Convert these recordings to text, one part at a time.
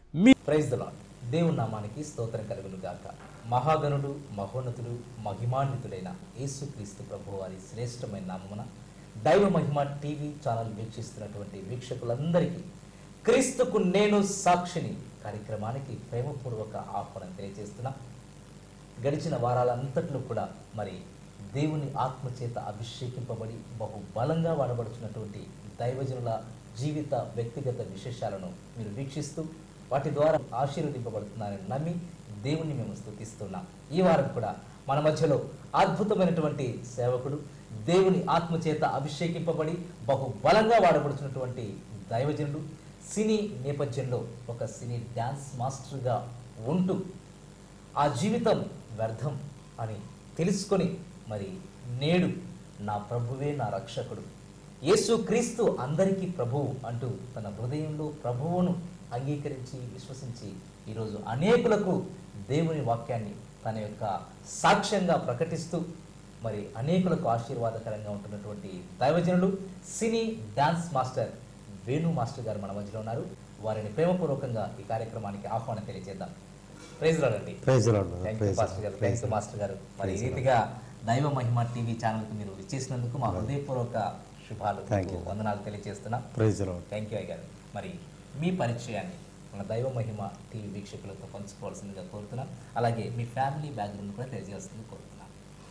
Me praise the lord దేవుని నామానికి స్తోత్రం కలుగును గాక మహాగణుడు మహోన్నతుడు మహిమాన్వితుడైన యేసుక్రీస్తు ప్రభు వారి శ్రేష్టమైన నామమున దైవ మహిమ టీవీ ఛానల్ వీక్షిస్తున్నటువంటి వీక్షకులందరికీ క్రీస్తుకు నేను సాక్షిని కార్యక్రమానికి ప్రేమపూర్వక ఆహ్వానం తెలియజేస్తున్నా గడిచిన వారాలంతట్లో కూడా మరి దేవుని ఆత్మచేత అభిషేకింపబడి బహు బలంగా వాడబడుతున్నటువంటి దైవజనుల జీవిత వ్యక్తిగత విశేషాలను మీరు వీక్షిస్తూ వాటి ద్వారా ఆశీర్వదింపబడుతున్నారని నమ్మి దేవుణ్ణి మేము స్తుతిస్తున్నాం ఈ వారం కూడా మన మధ్యలో అద్భుతమైనటువంటి సేవకుడు దేవుని ఆత్మచేత అభిషేకింపబడి బహు బలంగా వాడబడుతున్నటువంటి దైవజనుడు సినీ నేపథ్యంలో ఒక సినీ డ్యాన్స్ మాస్టర్గా ఉంటూ ఆ జీవితం వ్యర్థం అని తెలుసుకొని మరి నేడు నా ప్రభువే నా రక్షకుడు యేసు క్రీస్తు అందరికీ ప్రభువు అంటూ తన హృదయంలో ప్రభువును అంగీకరించి విశ్వసించి ఈరోజు అనేకులకు దేవుని వాక్యాన్ని తన యొక్క సాక్ష్యంగా ప్రకటిస్తూ మరి అనేకులకు ఆశీర్వాదకరంగా ఉంటున్నటువంటి దైవజనులు cine dance master Venu master గారు మన మధ్యలో ఉన్నారు వారిని ప్రేమపూర్వకంగా ఈ కార్యక్రమానికి ఆహ్వానం తెలియజేద్దాం ప్రైజ్ రాడండి praise lord thank you pastor గారు థ్యాంక్ యూ మాస్టర్ గారు మరి ఈ రీతిగా దైవ మహిమ టీవీ ఛానల్కి మీరు ఇచ్చేసినందుకు మా హృదయపూర్వక శుభాలు Thank మీకు you. వందనాలు తెలియజేస్తున్నా ప్రైజ్ లార్డ్ థ్యాంక్ యూ అయ్య గారు మరి మీ పరిచయాన్ని మన దైవ మహిమ టీవీ వీక్షకులతో పంచుకోవాల్సిందిగా కోరుతున్నాం అలాగే మీ ఫ్యామిలీ బ్యాక్గ్రౌండ్ కూడా తెలియజేస్తుంది కోరుతున్నాం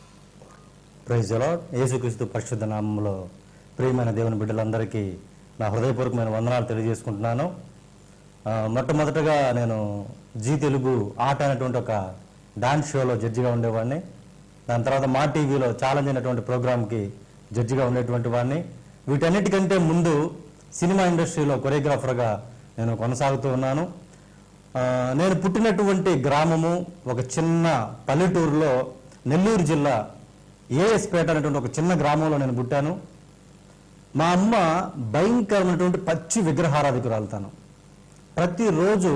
ప్రైజ్ లార్డ్ యేసుక్రీస్తు పరిశుద్ధ నామంలో ప్రియమైన దేవుని బిడ్డలందరికీ నా హృదయపూర్వకమైన వందనాలు తెలియజేసుకుంటున్నాను ఆ, మొట్టమొదటగా నేను జీ తెలుగు ఆట అనేటువంటి ఒక డాన్స్ షోలో జడ్జిగా ఉండేవాడిని దాని తర్వాత మా టీవీలో ఛాలెంజ్ అయినటువంటి ప్రోగ్రామ్కి జడ్జిగా ఉండేటువంటి వాడిని వీటన్నిటికంటే ముందు సినిమా ఇండస్ట్రీలో కొరియోగ్రాఫర్గా నేను కొనసాగుతూ ఉన్నాను ఆ, నేను పుట్టినటువంటి గ్రామము ఒక చిన్న పల్లెటూరులో నెల్లూరు జిల్లా ఏఎస్పేట అనేటువంటి ఒక చిన్న గ్రామంలో నేను పుట్టాను మా అమ్మ భయంకరమైనటువంటి పచ్చి విగ్రహారాధికురాలు తాను ప్రతిరోజు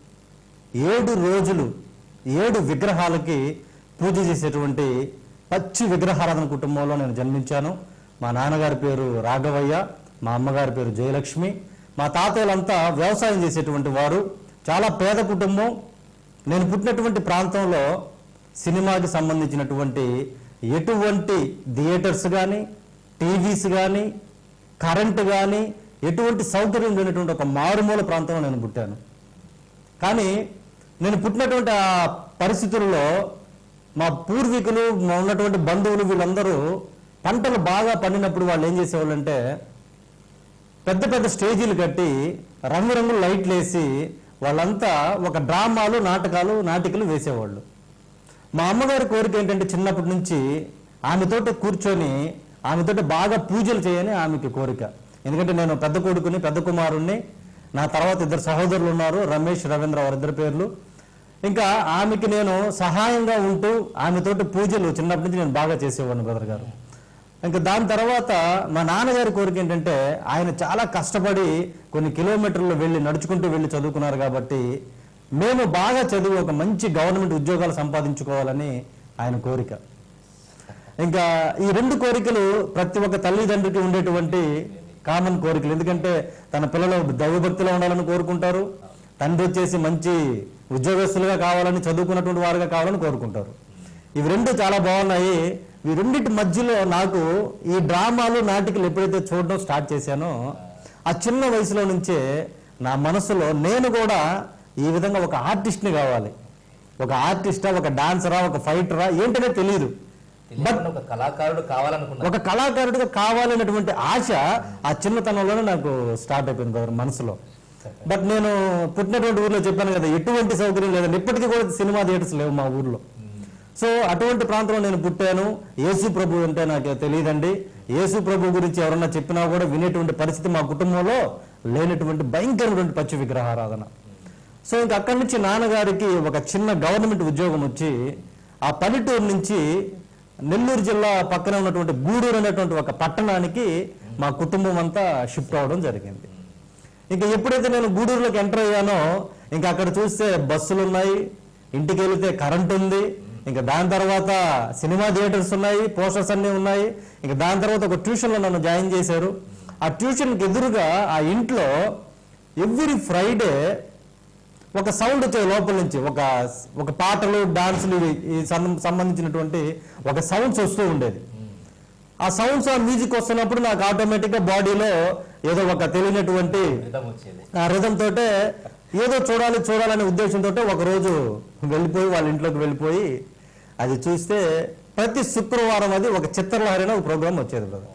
ఏడు రోజులు ఏడు విగ్రహాలకి పూజ చేసేటువంటి పచ్చి విగ్రహారాధన కుటుంబంలో నేను జన్మించాను మా నాన్నగారి పేరు రాఘవయ్య మా అమ్మగారి పేరు జయలక్ష్మి మా తాతయ్యలంతా వ్యవసాయం చేసేటువంటి వారు చాలా పేద కుటుంబం నేను పుట్టినటువంటి ప్రాంతంలో సినిమాకి సంబంధించినటువంటి ఎటువంటి థియేటర్స్ కానీ టీవీస్ కానీ కరెంటు కానీ ఎటువంటి సౌకర్యం లేనటువంటి ఒక మారుమూల ప్రాంతంలో నేను పుట్టాను కానీ నేను పుట్టినటువంటి ఆ పరిస్థితుల్లో మా పూర్వీకులు మా ఉన్నటువంటి బంధువులు వీళ్ళందరూ పంటలు బాగా పండినప్పుడు వాళ్ళు ఏం చేసేవాళ్ళంటే పెద్ద పెద్ద స్టేజీలు కట్టి రంగురంగుల లైట్లు వేసి వాళ్ళంతా ఒక డ్రామాలు నాటకాలు నాటికలు వేసేవాళ్ళు మా అమ్మగారి కోరిక ఏంటంటే చిన్నప్పటి నుంచి ఆమెతోటి కూర్చొని ఆమెతోటి బాగా పూజలు చేయని ఆమెకి కోరిక ఎందుకంటే నేను పెద్ద కొడుకుని పెద్ద కుమారుణ్ణి నా తర్వాత ఇద్దరు సహోదరులు ఉన్నారు రమేష్ రవీంద్ర వారిద్దరి పేర్లు ఇంకా ఆమెకి నేను సహాయంగా ఉంటూ ఆమెతోటి పూజలు చిన్నప్పటి నుంచి నేను బాగా చేసేవాడిని బ్రదర్ గారు ఇంకా దాని తర్వాత మా నాన్నగారి కోరిక ఏంటంటే ఆయన చాలా కష్టపడి కొన్ని కిలోమీటర్లు వెళ్ళి నడుచుకుంటూ వెళ్ళి చదువుకున్నారు కాబట్టి మేము బాగా చదివి ఒక మంచి గవర్నమెంట్ ఉద్యోగాలు సంపాదించుకోవాలని ఆయన కోరిక ఇంకా ఈ రెండు కోరికలు ప్రతి ఒక్క తల్లిదండ్రికి ఉండేటువంటి కామన్ కోరికలు ఎందుకంటే తన పిల్లలు దైవభక్తిలో ఉండాలని కోరుకుంటారు తండ్రి వచ్చేసి మంచి ఉద్యోగస్తులుగా కావాలని చదువుకున్నటువంటి వారుగా కావాలని కోరుకుంటారు ఇవి రెండు చాలా బాగున్నాయి ఈ రెండింటి మధ్యలో నాకు ఈ డ్రామాలు నాటికలు ఎప్పుడైతే చూడడం స్టార్ట్ చేశానో ఆ చిన్న వయసులో నుంచే నా మనసులో నేను కూడా ఈ విధంగా ఒక ఆర్టిస్ట్ని కావాలి ఒక ఆర్టిస్టా ఒక డాన్సరా ఒక ఫైటరా ఏంటనే తెలియదు తెలియకుండా ఒక కళాకారుడు కావాలనుకున్నారు ఒక కళాకారుడిగా కావాలనేటువంటి ఆశ ఆ చిన్నతనంలోనే నాకు స్టార్ట్ అయిపోయింది బ్రదర్ మనసులో బట్ నేను పుట్టినటువంటి ఊర్లో చెప్పాను కదా ఎటువంటి సౌకర్యం లేదండి ఇప్పటికీ కూడా సినిమా థియేటర్స్ లేవు మా ఊర్లో సో అటువంటి ప్రాంతంలో నేను పుట్టాను యేసు ప్రభు అంటే నాకు తెలియదండి యేసు ప్రభు గురించి ఎవరన్నా చెప్పినా కూడా వినేటువంటి పరిస్థితి మా కుటుంబంలో లేనటువంటి భయంకరమైనటువంటి పచ్చి విగ్రహారాధన సో ఇంక అక్కడి నుంచి నాన్నగారికి ఒక చిన్న గవర్నమెంట్ ఉద్యోగం వచ్చి ఆ పల్లెటూరు నుంచి నెల్లూరు జిల్లా పక్కన ఉన్నటువంటి గూడూరు అనేటువంటి ఒక పట్టణానికి మా కుటుంబం అంతా షిఫ్ట్ అవడం జరిగింది ఇంకా ఎప్పుడైతే నేను గూడూరులోకి ఎంటర్ అయ్యానో ఇంకా అక్కడ చూస్తే బస్సులు ఉన్నాయి ఇంటికి వెళితే కరెంట్ ఉంది ఇంకా దాని తర్వాత సినిమా థియేటర్స్ ఉన్నాయి పోస్టర్స్ అన్నీ ఉన్నాయి ఇంకా దాని తర్వాత ఒక ట్యూషన్లో నన్ను జాయిన్ చేశారు ఆ ట్యూషన్కి ఎదురుగా ఆ ఇంట్లో ఎవ్రీ ఫ్రైడే ఒక సౌండ్ వచ్చేది లోపల నుంచి ఒక ఒక పాటలు డాన్సులు ఇవి ఈ సం- సంబంధించినటువంటి ఒక సౌండ్స్ వస్తూ ఉండేది ఆ సౌండ్స్ ఆ మ్యూజిక్ వస్తున్నప్పుడు నాకు ఆటోమేటిక్గా బాడీలో ఏదో ఒక తెలియనటువంటి రిధం వచ్చేది ఆ రిధం తోటే ఏదో చూడాలి చూడాలనే ఉద్దేశంతో ఒక రోజు వెళ్ళిపోయి వాళ్ళ ఇంట్లోకి వెళ్ళిపోయి అది చూస్తే ప్రతి శుక్రవారం అది ఒక చిత్రలహరి అనే ఒక ప్రోగ్రామ్ వచ్చేది బ్రదర్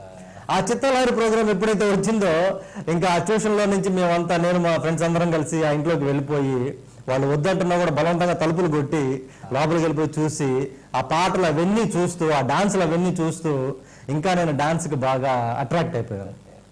ఆ చిత్రలహరి ప్రోగ్రామ్ ఎప్పుడైతే వచ్చిందో ఇంకా ఆ ట్యూషన్లో నుంచి మేమంతా నేను మా ఫ్రెండ్స్ అందరం కలిసి ఆ ఇంట్లోకి వెళ్ళిపోయి వాళ్ళు వద్దంటున్నా కూడా బలవంతంగా తలుపులు కొట్టి లోపలికి వెళ్ళిపోయి చూసి ఆ పాటలు అవన్నీ చూస్తూ ఆ డాన్సులు అవన్నీ చూస్తూ ఇంకా నేను డాన్స్కి బాగా అట్రాక్ట్ అయిపోయాను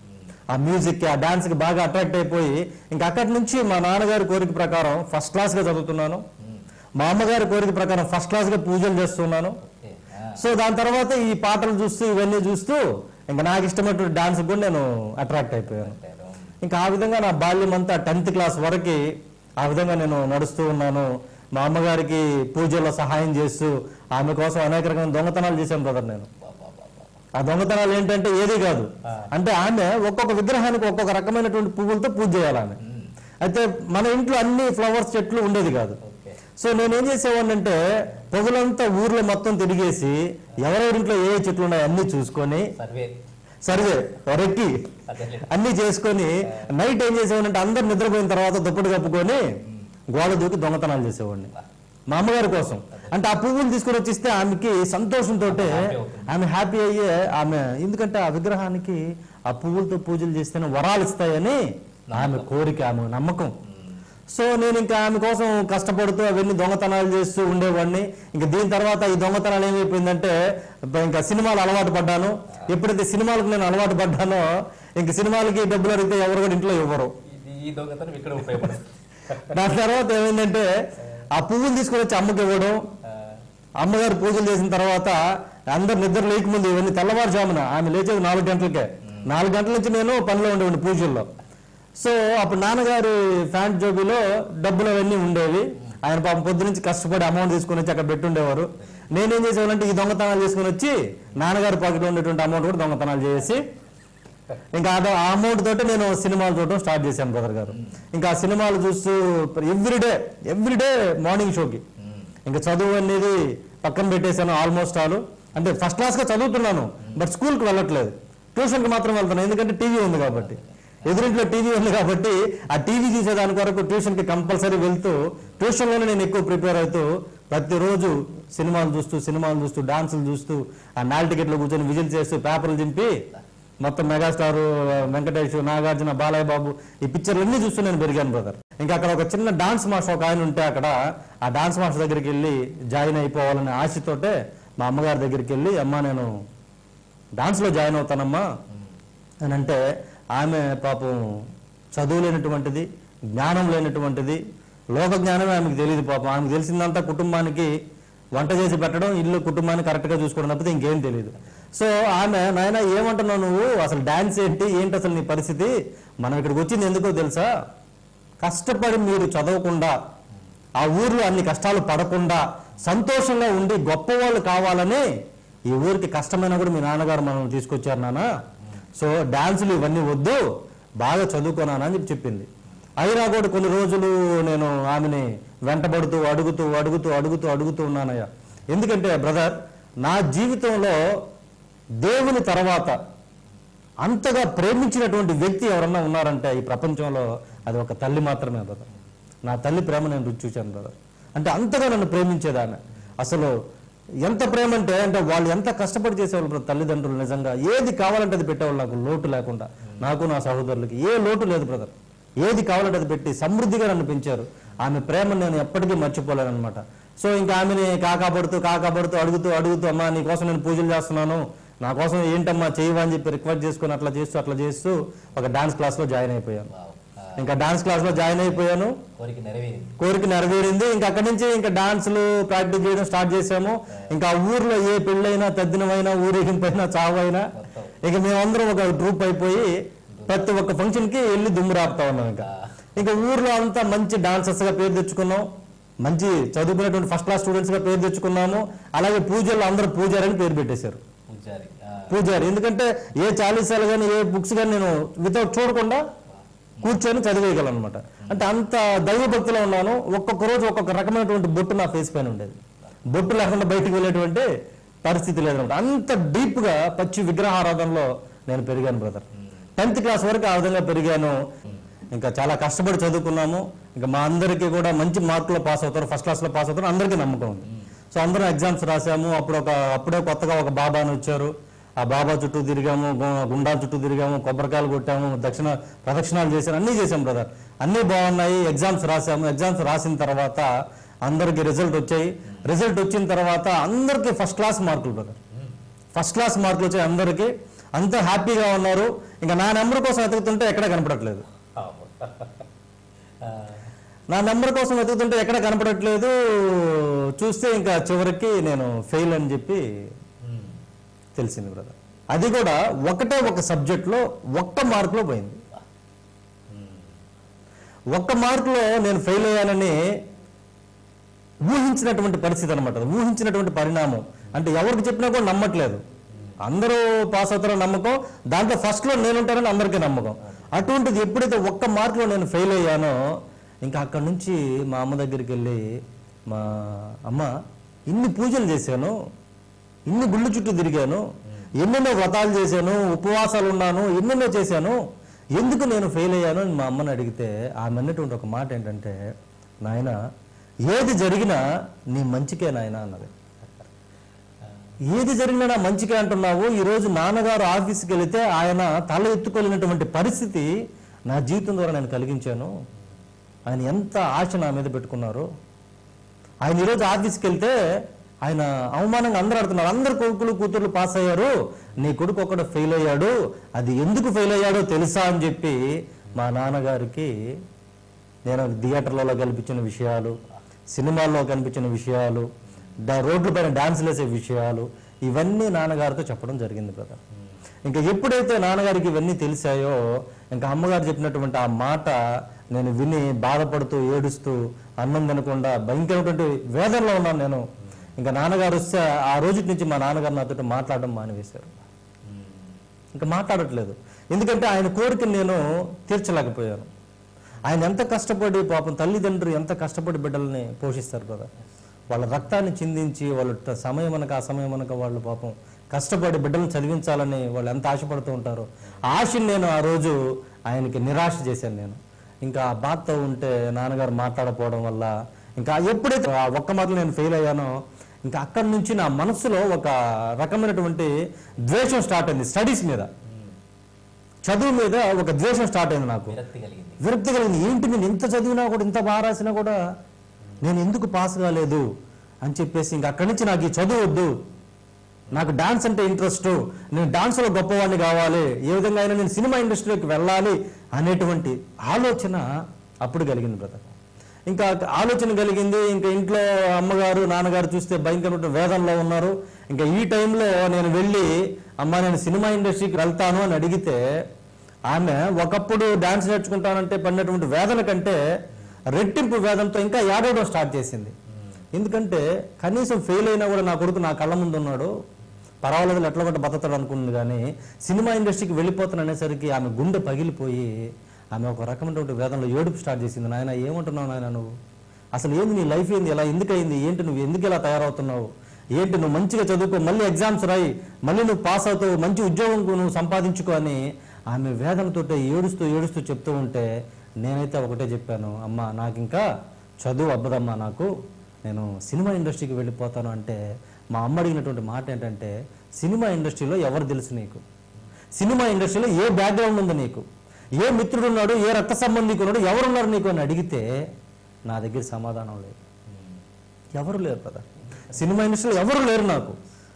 ఆ మ్యూజిక్ ఆ డాన్స్ కి బాగా అట్రాక్ట్ అయిపోయి ఇంకా అక్కడి నుంచి మా నాన్నగారి కోరిక ప్రకారం ఫస్ట్ క్లాస్ గా చదువుతున్నాను మా అమ్మగారి కోరిక ప్రకారం ఫస్ట్ క్లాస్ గా పూజలు చేస్తున్నాను ఓకే ఆ, సో దాని తర్వాత ఈ పాటలు చూస్తూ ఇవన్నీ చూస్తూ ఇంకా నాకు ఇష్టమైనటువంటి డాన్స్ కూడా నేను అట్రాక్ట్ అయిపోయాను అంటారు. ఇంకా ఆ విధంగా నా బాల్యం అంతా టెన్త్ క్లాస్ వరకు ఆ విధంగా నేను నడుస్తూ ఉన్నాను మా అమ్మగారికి పూజల్లో సహాయం చేస్తూ ఆమె కోసం అనేక రకమైన దొంగతనాలు చేశాను బ్రదర్ నేను బా, బా, బా, బా. ఆ దొంగతనాలు ఏంటంటే ఏది కాదు ఆ. అంటే ఆమె ఒక్కొక్క విగ్రహానికి ఒక్కొక్క రకమైనటువంటి పువ్వులతో పూజ చేయాలి ఆమె మ్మ్. అయితే మన ఇంట్లో అన్ని ఫ్లవర్స్ చెట్లు ఉండేది కాదు ఓకే సో నేనేం చేసేవాడిని అంటే పొగలంతా ఊర్లో మొత్తం తిరిగేసి ఎవరెవరింట్లో ఏ ఏ చెట్లు ఉన్నాయో అన్ని చూసుకొని సర్వే సర్వే రెక్కి అదే అన్ని చేసుకొని నైట్ ఏం చేసేవాడిని అందరు నిద్రపోయిన తర్వాత దుప్పటి కప్పుకొని గోడ దూకి దొంగతనాలు చేసేవాడిని మా అమ్మగారి కోసం అంటే ఆ పువ్వులు తీసుకొని వచ్చిస్తే ఆమెకి సంతోషంతో happy అవుతుంది. ఆమె హ్యాపీ అయ్యే ఆమె ఎందుకంటే ఆ విగ్రహానికి ఆ పువ్వులతో పూజలు చేస్తేనే వరాలు ఇస్తాయని ఆమె కోరిక ఆమె నమ్మకం సో నేను ఇంకా ఆమె కోసం కష్టపడుతూ అవన్నీ దొంగతనాలు చేస్తూ ఉండేవాడిని ఇంకా దీని తర్వాత ఈ దొంగతనాలు ఏమైపోయిందంటే ఇంకా సినిమాలు అలవాటు పడ్డాను ఎప్పుడైతే సినిమాలకు నేను అలవాటు పడ్డానో ఇంక సినిమాలకి డబ్బులు అడిగితే ఎవరు కూడా ఇంట్లో ఇవ్వరు ఇది ఈ దొంగతనం ఇక్కడ ఉపయోగపడుతుంది దాని తర్వాత ఏమైందంటే ఆ పువ్వులు తీసుకొని వచ్చి అమ్మకి ఇవ్వడం ఆ, అమ్మగారు పూజలు చేసిన తర్వాత అందరు నిద్ర లేకముందు ఇవన్నీ తెల్లవారుజామున ఆమె లేచేది నాలుగు గంటలకే నాలుగు గంటల నుంచి నేను పనిలో ఉండేవాడిని పూజల్లో సో అప్పుడు నాన్నగారి ఫ్యాంట్ జోబీలో డబ్బులు అవన్నీ ఉండేవి ఆయన పాపం పొద్దు నుంచి కష్టపడి అమౌంట్ తీసుకొని వచ్చి అక్కడ పెట్టుండేవారు నేనేం చేసేవాళ్ళంటే ఈ దొంగతనాలు తీసుకొని వచ్చి నాన్నగారి పాకెట్లో ఉండేటువంటి అమౌంట్ కూడా దొంగతనాలు చేసి ఇంకా ఆ ద- ఆ అమౌంట్ తోటి నేను సినిమాలు చూడటం స్టార్ట్ చేశాను బ్రదర్ గారు ఇంకా ఆ సినిమాలు చూస్తూ ఎవ్రీడే ఎవ్రీడే మార్నింగ్ షోకి మ్మ్. ఇంకా చదువు అనేది పక్కన పెట్టేశాను ఆల్మోస్ట్ ఆల్ అంటే ఫస్ట్ క్లాస్గా చదువుతున్నాను బట్ స్కూల్కి వెళ్ళట్లేదు ట్యూషన్కి మాత్రం వెళ్తున్నాను ఎందుకంటే టీవీ ఉంది కాబట్టి ఎదురింట్లో టీవీ ఉంది కాబట్టి ఆ టీవీ చూసేదాని కొరకు ట్యూషన్కి కంపల్సరీ వెళ్తూ ట్యూషన్లోనే నేను ఎక్కువ ప్రిపేర్ అవుతూ ప్రతిరోజు సినిమాలు చూస్తూ సినిమాలు చూస్తూ డాన్సులు చూస్తూ ఆ నాల్ టికెట్లో కూర్చొని విజిల్ చేస్తూ పేపర్లు చింపి మొత్తం మెగాస్టార్ వెంకటేష్ నాగార్జున బాలయ్య బాబు ఈ పిక్చర్లు అన్ని చూస్తూ నేను పెరిగాను బ్రదర్ ఇంకా అక్కడ ఒక చిన్న డాన్స్ మాస్టర్ ఒక ఆయన ఉంటే అక్కడ ఆ డాన్స్ మాస్టర్ దగ్గరికి వెళ్ళి జాయిన్ అయిపోవాలనే ఆశతోటే మా అమ్మగారి దగ్గరికి వెళ్ళి అమ్మ నేను డాన్స్లో జాయిన్ అవుతానమ్మా అని అంటే ఆమె పాపం చదువు లేనటువంటిది జ్ఞానం లేనటువంటిది లోక జ్ఞానమే ఆమెకు తెలియదు పాపం ఆమెకు తెలిసిందంతా కుటుంబానికి వంట చేసి పెట్టడం ఇల్లు కుటుంబాన్ని కరెక్ట్గా చూసుకోవడం తప్పితే ఇంకేం తెలియదు సో ఆమె నాయన ఏమంటున్నావు నువ్వు అసలు డాన్స్ ఏంటి ఏంటి అసలు నీ పరిస్థితి మనం ఇక్కడికి వచ్చింది ఎందుకో తెలుసా కష్టపడి మీరు చదవకుండా ఆ ఊర్లో అన్ని కష్టాలు పడకుండా సంతోషంగా ఉండి గొప్పవాళ్ళు కావాలని ఈ ఊరికి కష్టమైనా కూడా మీ నాన్నగారు మనం తీసుకొచ్చారు నాన్న సో డాన్సులు ఇవన్నీ వద్దు బాగా చదువుకోనానా అని చెప్పి చెప్పింది అయినా కూడా కొన్ని రోజులు నేను ఆమెని వెంటబడుతూ అడుగుతూ అడుగుతూ అడుగుతూ అడుగుతూ ఉన్నానయ్యా ఎందుకంటే బ్రదర్ నా జీవితంలో దేవుని తర్వాత అంతగా ప్రేమించినటువంటి వ్యక్తి ఎవరన్నా ఉన్నారంటే ఈ ప్రపంచంలో అది ఒక తల్లి మాత్రమే బ్రదర్ నా తల్లి ప్రేమ నేను రుచి చూశాను బ్రదర్ అంటే అంతగా నన్ను ప్రేమించేది ఆమె అసలు ఎంత ప్రేమ అంటే అంటే వాళ్ళు ఎంత కష్టపడి చేసేవాళ్ళు బ్రదర్ తల్లిదండ్రులు నిజంగా ఏది కావాలంటే అది పెట్టేవాళ్ళు నాకు లోటు లేకుండా నాకు నా సహోదరులకి ఏ లోటు లేదు బ్రదర్ ఏది కావాలంటే అది పెట్టి సమృద్ధిగా నన్ను పెంచారు ఆమె ప్రేమను నేను ఎప్పటికీ మర్చిపోలేను అనమాట సో ఇంకా ఆమెని కాకాపడుతూ కాకాపడుతూ అడుగుతూ అడుగుతూ అమ్మా నీ కోసం నేను పూజలు చేస్తున్నాను నా కోసం ఏంటమ్మా చేయవా అని చెప్పి రిక్వెస్ట్ చేసుకుని అట్లా చేస్తూ అట్లా చేస్తూ ఒక డాన్స్ క్లాస్లో జాయిన్ అయిపోయాను వావ్. ఆ, ఇంకా డాన్స్ క్లాస్లో జాయిన్ అయిపోయాను కోరిక నెరవేరింది కోరిక నెరవేరింది ఇంకా అక్కడి నుంచి ఇంకా డాన్సులు ప్రాక్టీస్ చేయడం స్టార్ట్ చేసాము ఇంకా ఆ ఊర్లో ఏ పెళ్ళైనా తద్దినమైనా ఊరేగింపైనా చావైనా మొత్తం ఇక మేమందరం ఒక గ్రూప్ అయిపోయి ప్రతి ఒక్క ఫంక్షన్ కి వెళ్ళి దుమ్ము రాపుతా ఉన్నాం ఇంకా ఇంకా ఊర్లో అంతా మంచి డాన్సర్స్ గా పేరు తెచ్చుకున్నాం మంచి చదువుకునేటువంటి ఫస్ట్ క్లాస్ స్టూడెంట్స్ గా పేరు తెచ్చుకున్నాము అలాగే పూజల్లో అందరూ పూజారి అని పేరు పెట్టేశారు పూజారి ఆ, పూజారి ఎందుకంటే ఏ చాలీసాలు కానీ ఏ బుక్స్ కానీ నేను వితౌట్ చూడకుండా కూర్చొని చదివేయగలను అనమాట అంటే అంత దైవభక్తిలో ఉన్నాను ఒక్కొక్క రోజు ఒక్కొక్క రకమైనటువంటి బొట్టు నా ఫేస్ పైన ఉండేది బొట్టు లేకుండా బయటికి వెళ్ళేటువంటి పరిస్థితి లేదనమాట అంత డీప్ గా పచ్చి విగ్రహారాధనలో నేను పెరిగాను బ్రదర్ టెన్త్ క్లాస్ వరకు ఆ విధంగా పెరిగాను ఇంకా చాలా కష్టపడి చదువుకున్నాము ఇంకా మా అందరికీ కూడా మంచి మార్కులు పాస్ అవుతారు ఫస్ట్ క్లాస్లో పాస్ అవుతారు అందరికీ నమ్మకం ఉంది సో అందరం ఎగ్జామ్స్ రాసాము అప్పుడు ఒక అప్పుడే కొత్తగా ఒక బాబా అని వచ్చారు ఆ బాబా చుట్టూ తిరిగాము గు- గుండాల చుట్టూ తిరిగాము కొబ్బరికాయలు కొట్టాము దక్షిణ ప్రదక్షిణాలు చేశాను అన్నీ చేశాం బ్రదర్ అన్నీ బాగున్నాయి ఎగ్జామ్స్ రాసాము ఎగ్జామ్స్ రాసిన తర్వాత అందరికి రిజల్ట్ వచ్చాయి రిజల్ట్ వచ్చిన తర్వాత అందరికీ ఫస్ట్ క్లాస్ మార్కులు బ్రదర్ ఫస్ట్ క్లాస్ మార్కులు వచ్చాయి అందరికీ అంతా హ్యాపీగా ఉన్నారు ఇంకా నా నెంబర్ కోసం వెతుకుతుంటే ఎక్కడ కనపడట్లేదు ఆ, నా నెంబర్ కోసం వెతుకుతుంటే ఎక్కడ కనపడట్లేదు చూస్తే ఇంకా చివరికి నేను ఫెయిల్ అని చెప్పి ఉమ్, తెలిసింది బ్రదర్ అది కూడా ఒకటే ఒక సబ్జెక్ట్లో ఒక్క మార్కులో పోయింది ఉమ్, ఒక్క మార్కులో నేను ఫెయిల్ అయ్యానని ఊహించినటువంటి పరిస్థితి అనమాట ఊహించినటువంటి పరిణామం అంటే ఎవరికి చెప్పినా కూడా నమ్మట్లేదు అందరూ పాస్ అవుతారో నమ్మకం దాంట్లో ఫస్ట్లో నేను ఉంటానని అందరికీ నమ్మకం అటువంటిది ఎప్పుడైతే ఒక్క మార్కులో నేను ఫెయిల్ అయ్యానో ఇంకా అక్కడి నుంచి మా అమ్మ దగ్గరికి వెళ్ళి మా అమ్మ ఇన్ని పూజలు చేశాను ఇన్ని గుళ్ళు చుట్టూ తిరిగాను ఎన్నెన్నో వ్రతాలు చేశాను ఉపవాసాలు ఉన్నాను ఎన్నెన్నో చేశాను ఎందుకు నేను ఫెయిల్ అయ్యాను అని మా అమ్మని అడిగితే ఆమె అన్నటువంటి ఒక మాట ఏంటంటే నాయన ఏది జరిగినా నీ మంచికే నాయన అన్నది ఏది జరిగినా నా మంచికే అంటున్నావు ఈరోజు నాన్నగారు ఆఫీస్కి వెళితే ఆయన తల ఎత్తుకోలేనటువంటి పరిస్థితి నా జీవితం ద్వారా నేను కలిగించాను ఆయన ఎంత ఆశ నా మీద పెట్టుకున్నారు ఆయన ఈరోజు ఆఫీస్కి వెళ్తే ఆయన అవమానంగా అందరూ ఆడుతున్నారు అందరు కొడుకులు కూతుర్లు పాస్ అయ్యారు నీ కొడుకు ఒకడు ఫెయిల్ అయ్యాడు అది ఎందుకు ఫెయిల్ అయ్యాడో తెలుసా అని చెప్పి మా నాన్నగారికి నేను థియేటర్లలో కనిపించిన విషయాలు సినిమాల్లో కనిపించిన విషయాలు డా- రోడ్ల పైన డాన్సులు వేసే విషయాలు ఇవన్నీ నాన్నగారితో చెప్పడం జరిగింది బ్రదర్ ఇంకా ఎప్పుడైతే నాన్నగారికి ఇవన్నీ తెలిసాయో ఇంకా అమ్మగారు చెప్పినటువంటి ఆ మాట నేను విని బాధపడుతూ ఏడుస్తూ అన్నం తినకుండా భయంకరమైనటువంటి వేదనలో ఉన్నాను నేను ఇంకా నాన్నగారు వస్తే ఆ రోజు నుంచి మా నాన్నగారు నాతో మాట్లాడడం మానివేశారు ఉమ్, ఇంకా మాట్లాడట్లేదు ఎందుకంటే ఆయన కోరికను నేను తీర్చలేకపోయాను ఆయన ఎంత కష్టపడి పాపం తల్లిదండ్రులు ఎంత కష్టపడి బిడ్డల్ని పోషిస్తారు కదా వాళ్ళ రక్తాన్ని చిందించి వాళ్ళ ట- సమయం అనక ఆ సమయం అనక వాళ్ళు పాపం కష్టపడి బిడ్డలను చదివించాలని వాళ్ళు ఎంత ఆశపడుతూ ఉంటారో ఆ ఆశని నేను ఆ రోజు ఆయనకి నిరాశ చేశాను నేను ఇంకా ఆ బాధతో ఉంటే నాన్నగారు మాట్లాడకపోవడం వల్ల ఇంకా ఎప్పుడైతే ఆ ఒక్క మాటలో నేను ఫెయిల్ అయ్యానో ఇంకా అక్కడి నుంచి నా మనసులో ఒక రకమైనటువంటి ద్వేషం స్టార్ట్ అయింది స్టడీస్ మీద ఉమ్, చదువు మీద ఒక ద్వేషం స్టార్ట్ అయింది నాకు విరక్తి కలిగింది విరక్తి కలిగింది ఏంటి నేను ఇంత చదివినా కూడా ఇంత బాగా రాసినా కూడా నేను ఎందుకు పాస్ కాలేదు అని చెప్పేసి ఇంక అక్కడి నుంచి నాకు ఈ చదువు వద్దు నాకు డాన్స్ అంటే ఇంట్రెస్ట్ నేను డాన్స్లో గొప్పవాడిని కావాలి ఏ విధంగా అయినా నేను సినిమా ఇండస్ట్రీలోకి వెళ్ళాలి అనేటువంటి ఆలోచన అప్పుడు కలిగింది బ్రదర్ ఇంకా ఆలోచన కలిగింది ఇంకా ఇంట్లో అమ్మగారు నాన్నగారు చూస్తే భయంకరమైన వేదనలో ఉన్నారు ఇంకా ఈ టైంలో నేను వెళ్ళి అమ్మ నేను సినిమా ఇండస్ట్రీకి వెళ్తాను అని అడిగితే ఆమె ఒకప్పుడు డాన్స్ నేర్చుకుంటానంటే పడినటువంటి వేదన కంటే రెట్టింపు వేదనతో ఇంకా ఏడవడం స్టార్ట్ చేసింది ఎందుకంటే కనీసం ఫెయిల్ అయినా కూడా నా కొడుకు నా కళ్ళ ముందు ఉన్నాడు పర్వాలేదు ఎట్లా కొట్ట బతతాడు అనుకుంది కానీ సినిమా ఇండస్ట్రీకి వెళ్ళిపోతాను అనేసరికి ఆమె గుండె పగిలిపోయి ఆమె ఒక రకమైనటువంటి వేదనలో ఏడుపు స్టార్ట్ చేసింది నాయన ఏమంటున్నావు నాయన నువ్వు అసలు ఏంది నీ లైఫ్ ఏంది ఎలా ఎందుకయింది ఏంటి నువ్వు ఎందుకు ఇలా తయారవుతున్నావు ఏంటి నువ్వు మంచిగా చదువుకో మళ్ళీ ఎగ్జామ్స్ రాయి మళ్ళీ నువ్వు పాస్ అవుతావు మంచి ఉద్యోగం నువ్వు సంపాదించుకో అని ఆమె వేదనతోటే ఏడుస్తూ ఏడుస్తూ చెప్తూ ఉంటే నేనైతే ఒకటే చెప్పాను అమ్మ నాకు ఇంకా చదువు అబ్బదమ్మా నాకు నేను సినిమా ఇండస్ట్రీకి వెళ్ళిపోతాను అంటే మా అమ్మ అడిగినటువంటి మాట ఏంటంటే సినిమా ఇండస్ట్రీలో ఎవరు తెలుసు నీకు సినిమా ఇండస్ట్రీలో ఏ బ్యాక్గ్రౌండ్ ఉంది నీకు ఏ మిత్రుడు ఉన్నాడు ఏ రక్త సంబంధికున్నాడు ఎవరున్నారు నీకు అని అడిగితే నా దగ్గర సమాధానం లేదు ఉమ్, ఎవరు లేరు కదా సినిమా ఇండస్ట్రీలో ఎవరు లేరు నాకు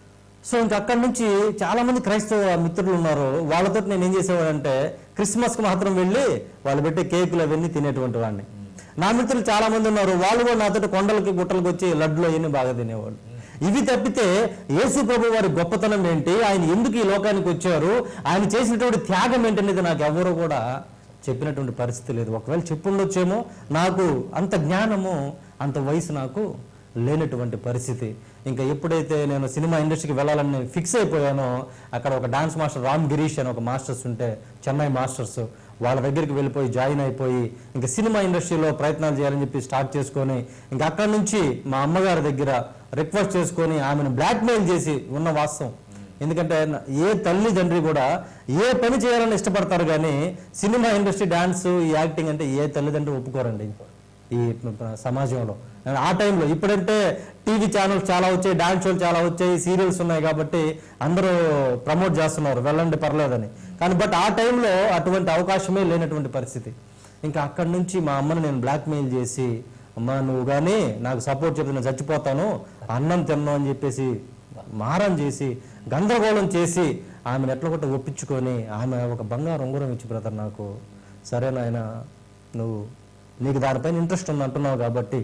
సో ఇంక అక్కడి నుంచి చాలా మంది క్రైస్తవ మిత్రులు ఉన్నారు వాళ్ళతో నేను ఏం చేసేవాడంటే క్రిస్మస్కి మాత్రం వెళ్ళి వాళ్ళు పెట్టే కేకులు అవన్నీ తినేటువంటి వాడిని నా మిత్రులు చాలా మంది ఉన్నారు వాళ్ళు కూడా నాతో కొండలకి గుట్టలకి వచ్చి లడ్లు అవన్నీ బాగా తినేవాళ్ళు ఇవి తప్పితే యేసు ప్రభు వారి గొప్పతనం ఏంటి ఆయన ఎందుకు ఈ లోకానికి వచ్చారు ఆయన చేసినటువంటి త్యాగం ఏంటనేది నాకు ఎవరు కూడా చెప్పినటువంటి పరిస్థితి లేదు ఒకవేళ చెప్పుండొచ్చేమో నాకు అంత జ్ఞానము అంత వయసు నాకు లేనటువంటి పరిస్థితి ఇంకా ఎప్పుడైతే నేను సినిమా ఇండస్ట్రీకి వెళ్ళాలని నేను ఫిక్స్ అయిపోయానో అక్కడ ఒక డాన్స్ మాస్టర్ రామ్ గిరీష్ అని ఒక మాస్టర్స్ ఉంటే చెన్నై మాస్టర్స్ వాళ్ళ దగ్గరికి వెళ్ళిపోయి జాయిన్ అయిపోయి ఇంకా సినిమా ఇండస్ట్రీలో ప్రయత్నాలు చేయాలని చెప్పి స్టార్ట్ చేసుకొని ఇంకా అక్కడి నుంచి మా అమ్మగారి దగ్గర రిక్వెస్ట్ చేసుకొని ఆమెను బ్లాక్మెయిల్ చేసి ఉన్న వాస్తవం ఎందుకంటే న- ఏ తల్లిదండ్రి కూడా ఏ పని చేయాలని ఇష్టపడతారు కానీ సినిమా ఇండస్ట్రీ డాన్స్ ఈ యాక్టింగ్ అంటే ఏ తల్లిదండ్రి ఒప్పుకోరండి ఈ ప- సమాజంలో ఆ టైంలో ఇప్పుడంటే టీవీ ఛానల్స్ చాలా వచ్చాయి డాన్స్ షోలు చాలా వచ్చాయి సీరియల్స్ ఉన్నాయి కాబట్టి అందరూ ప్రమోట్ చేస్తున్నారు వెళ్ళండి పర్లేదని కానీ బట్ ఆ టైంలో అటువంటి అవకాశమే లేనటువంటి పరిస్థితి ఇంకా అక్కడి నుంచి మా అమ్మని నేను బ్లాక్మెయిల్ చేసి అమ్మ నువ్వు కానీ నాకు సపోర్ట్ చెప్తే నేను చచ్చిపోతాను అన్నం తిన్నావు అని చెప్పేసి మారం చేసి గందరగోళం చేసి ఆమెను ఎట్లా కొట్ట ఒప్పించుకొని ఆమె ఒక బంగారు ఉంగరం ఇచ్చి బ్రదర్ నాకు సరే నాయన నువ్వు నీకు దానిపైన ఇంట్రెస్ట్ ఉంది అంటున్నావు కాబట్టి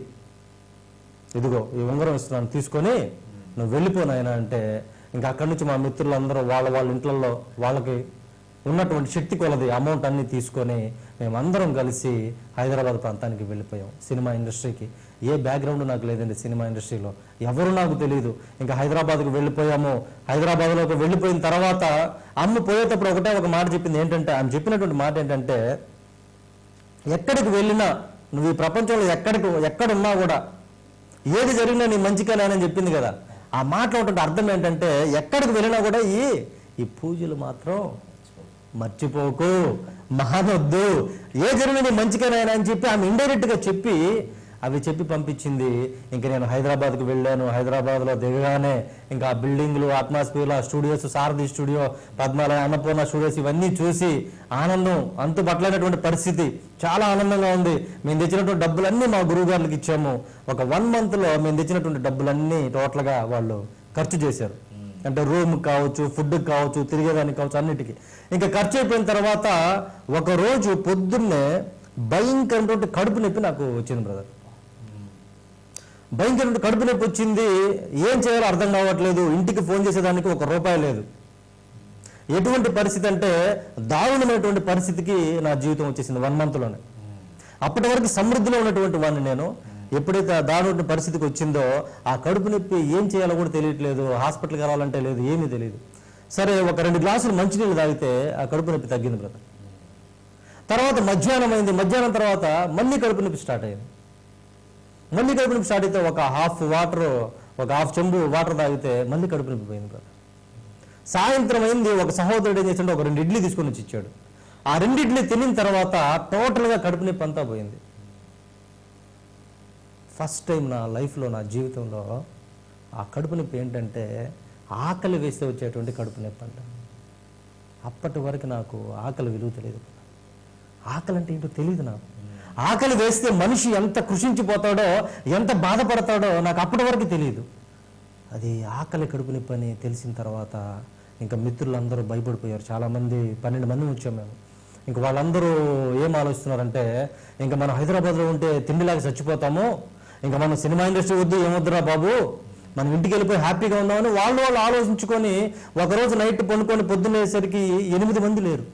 ఇదిగో ఈ ఉంగరం ఇస్తున్నాను తీసుకొని నువ్వు వెళ్ళిపో నాయన అంటే ఇంకా అక్కడి నుంచి మా మిత్రులందరూ వాళ్ళ వాళ్ళ ఇంట్లలో వాళ్ళకి ఉన్నటువంటి శక్తి కొలది అమౌంట్ అన్ని తీసుకొని మేమందరం కలిసి హైదరాబాద్ ప్రాంతానికి వెళ్ళిపోయాం సినిమా ఇండస్ట్రీకి ఏ బ్యాక్గ్రౌండ్ నాకు లేదండి సినిమా ఇండస్ట్రీలో ఎవరు నాకు తెలియదు ఇంకా హైదరాబాద్కు వెళ్ళిపోయాము హైదరాబాద్లోకి వెళ్ళిపోయిన తర్వాత అమ్మ పోయేటప్పుడు ఒకటే ఒక మాట చెప్పింది ఏంటంటే ఆమె చెప్పినటువంటి మాట ఏంటంటే ఎక్కడికి వెళ్ళినా నువ్వు ఈ ప్రపంచంలో ఎక్కడికి ఎక్కడున్నా కూడా ఏది జరిగినా నీ మంచిగానే చెప్పింది కదా ఆ మాటలో ఉన్నటువంటి అర్థం ఏంటంటే ఎక్కడికి వెళ్ళినా కూడా ఈ ఈ పూజలు మాత్రం మర్చిపోకు మానొద్దు ఏ జరిగినా నీ మంచిగానే అని చెప్పి ఆమె ఇండైరెక్ట్ గా చెప్పి అవి చెప్పి పంపించింది ఇంకా నేను హైదరాబాద్కి వెళ్ళాను హైదరాబాద్లో దిగగానే ఇంకా ఆ బిల్డింగ్లు అట్మాస్ఫియర్ ఆ studios Sarathi studio Padmalaya Annapurna studios ఇవన్నీ చూసి ఆనందం అంతు పట్టలేనటువంటి పరిస్థితి చాలా ఆనందంగా ఉంది మేము తెచ్చినటువంటి డబ్బులన్నీ మా గురువు గారికి ఇచ్చాము ఒక వన్ మంత్లో మేము తెచ్చినటువంటి డబ్బులన్నీ టోటల్గా వాళ్ళు ఖర్చు చేశారు అంటే రూమ్ కావచ్చు ఫుడ్ కావచ్చు తిరిగేదానికి కావచ్చు అన్నిటికీ ఇంకా ఖర్చు అయిపోయిన తర్వాత ఒక రోజు పొద్దున్నే భయంకరమైనటువంటి కడుపు నొప్పి నాకు వచ్చింది బ్రదర్ భయంకరమైన కడుపు నొప్పి వచ్చింది ఏం చేయాలో అర్థం కావట్లేదు ఇంటికి ఫోన్ చేసేదానికి ఒక రూపాయి లేదు ఎటువంటి పరిస్థితి అంటే దారుణమైనటువంటి పరిస్థితికి నా జీవితం వచ్చేసింది వన్ మంత్లోనే అప్పటి వరకు సమృద్ధిలో ఉన్నటువంటి వాడిని నేను ఎప్పుడైతే ఆ దారుణ పరిస్థితికి వచ్చిందో ఆ కడుపు నొప్పి ఏం చేయాలో కూడా తెలియట్లేదు హాస్పిటల్కి వెళ్ళాలంటే లేదు ఏమీ తెలియదు సరే ఒక రెండు గ్లాసులు మంచినీళ్ళు తాగితే ఆ కడుపు నొప్పి తగ్గింది బ్రదర్ తర్వాత మధ్యాహ్నం అయింది మధ్యాహ్నం తర్వాత మళ్ళీ కడుపు నొప్పి స్టార్ట్ అయింది మళ్ళీ కడుపు నొప్పి స్టార్ట్ అయితే ఒక హాఫ్ వాటర్ ఒక హాఫ్ చెంబు వాటర్ తాగితే మళ్ళీ కడుపు నొప్పి పోయింది బ్రదర్ సాయంత్రం అయింది ఒక సహోదరుడు ఏం చేసింటే ఒక రెండు ఇడ్లీ తీసుకొని వచ్చి ఇచ్చాడు ఆ రెండు ఇడ్లీ తినిన తర్వాత టోటల్గా కడుపు నొప్పి అంతా పోయింది ఫస్ట్ టైం నా లైఫ్లో నా జీవితంలో ఆ కడుపు నొప్పి ఏంటంటే ఆకలి వేస్తే వచ్చేటువంటి కడుపు నొప్పి అంట అప్పటి వరకు నాకు ఆకలి విలువ తెలియదు ఆకలి అంటే ఏంటో తెలియదు నాకు ఆకలి వేస్తే మనిషి ఎంత కృషించిపోతాడో ఎంత బాధపడతాడో నాకు అప్పటి వరకు తెలియదు అది ఆకలి కడుపు నొప్పి అని తెలిసిన తర్వాత ఇంకా మిత్రులందరూ భయపడిపోయారు చాలామంది పన్నెండు మంది వచ్చాం మేము ఇంక వాళ్ళందరూ ఏం ఆలోచిస్తున్నారంటే ఇంకా మనం హైదరాబాద్లో ఉంటే తిండిలాగా చచ్చిపోతాము ఇంకా మనం సినిమా ఇండస్ట్రీ వద్దు ఏమొద్దురా బాబు మనం ఇంటికి వెళ్ళిపోయి హ్యాపీగా ఉందామని వాళ్ళు వాళ్ళు ఆలోచించుకొని ఒకరోజు నైట్ పండుకొని పొద్దున్నేసరికి ఎనిమిది మంది లేరు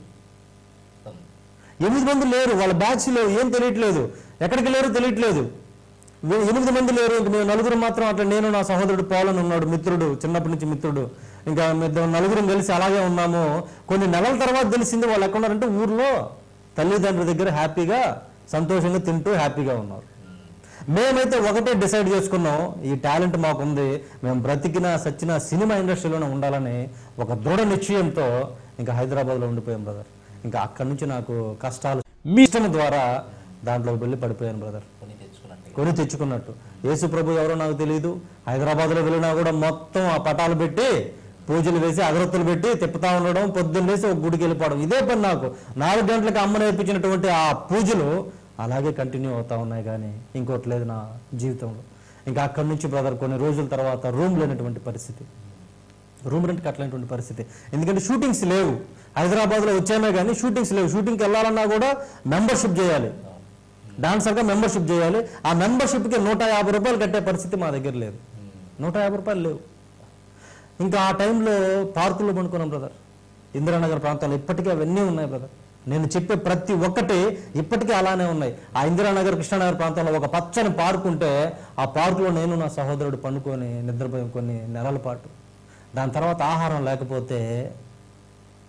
ఎనిమిది మంది లేరు వాళ్ళ బ్యాచ్లో ఏం తెలియట్లేదు ఎక్కడికి లేరు తెలియట్లేదు వీ- ఎనిమిది మంది లేరు ఇంక మేము నలుగురు మాత్రం అట్లా నేను నా సహోదరుడు పోలన్ ఉన్నాడు మిత్రుడు చిన్నప్పటి నుంచి మిత్రుడు ఇంకా మేము నలుగురం కలిసి అలాగే ఉన్నాము కొన్ని నెలల తర్వాత తెలిసింది వాళ్ళు ఎక్కడ ఉన్నారంటే ఊర్లో తల్లిదండ్రుల దగ్గర హ్యాపీగా సంతోషంగా తింటూ హ్యాపీగా ఉన్నారు మేమైతే ఒకటే డిసైడ్ చేసుకున్నాం ఈ టాలెంట్ మాకుంది మేము బ్రతికిన సచ్చిన సినిమా ఇండస్ట్రీలోనే ఉండాలని ఒక దృఢ నిశ్చయంతో ఇంకా హైదరాబాద్లో ఉండిపోయాం బ్రదర్ ఇంకా అక్కడి నుంచి నాకు కష్టాలు మీ ఇష్టం ద్వారా దాంట్లోకి వెళ్ళి పడిపోయాను బ్రదర్ కొని తెచ్చుకున్నట్టు కొని తెచ్చుకున్నట్టు యేసు ప్రభు ఎవరో నాకు తెలియదు హైదరాబాద్లో వెళ్ళినా కూడా మొత్తం ఆ పటాలు పెట్టి పూజలు వేసి అగరత్తులు పెట్టి తిప్పుతా ఉండడం పొద్దున్న లేసి ఒక గుడికి వెళ్ళిపోవడం ఇదే పని నాకు నాలుగు గంటలకు అమ్మ నేర్పించినటువంటి ఆ పూజలు అలాగే కంటిన్యూ అవుతా ఉన్నాయి కానీ ఇంకోటి లేదు నా జీవితంలో ఇంకా అక్కడి నుంచి బ్రదర్ కొన్ని రోజుల తర్వాత రూమ్ లేనటువంటి పరిస్థితి రూమ్ రెంట్ కట్టలేనటువంటి పరిస్థితి ఎందుకంటే షూటింగ్స్ లేవు హైదరాబాద్లో వచ్చామే కానీ షూటింగ్స్ లేవు షూటింగ్కి వెళ్ళాలన్నా కూడా మెంబర్షిప్ చేయాలి డాన్సర్గా మెంబర్షిప్ చేయాలి ఆ మెంబర్షిప్కి నూట యాభై రూపాయలు కట్టే పరిస్థితి మా దగ్గర లేదు నూట యాభై రూపాయలు లేవు ఇంకా ఆ టైంలో పార్కుల్లో పండుకున్నాం బ్రదర్ ఇందిరానగర్ ప్రాంతాల్లో ఇప్పటికీ అవన్నీ ఉన్నాయి బ్రదర్ నేను చెప్పే ప్రతి ఒక్కటి ఇప్పటికీ అలానే ఉన్నాయి ఆ ఇందిరానగర్ కృష్ణానగర్ ప్రాంతంలో ఒక పచ్చని పార్క్ ఉంటే ఆ పార్కులో నేను నా సహోదరుడు పండుకొని నిద్రపోయాం కొన్ని నెలల పాటు దాని తర్వాత ఆహారం లేకపోతే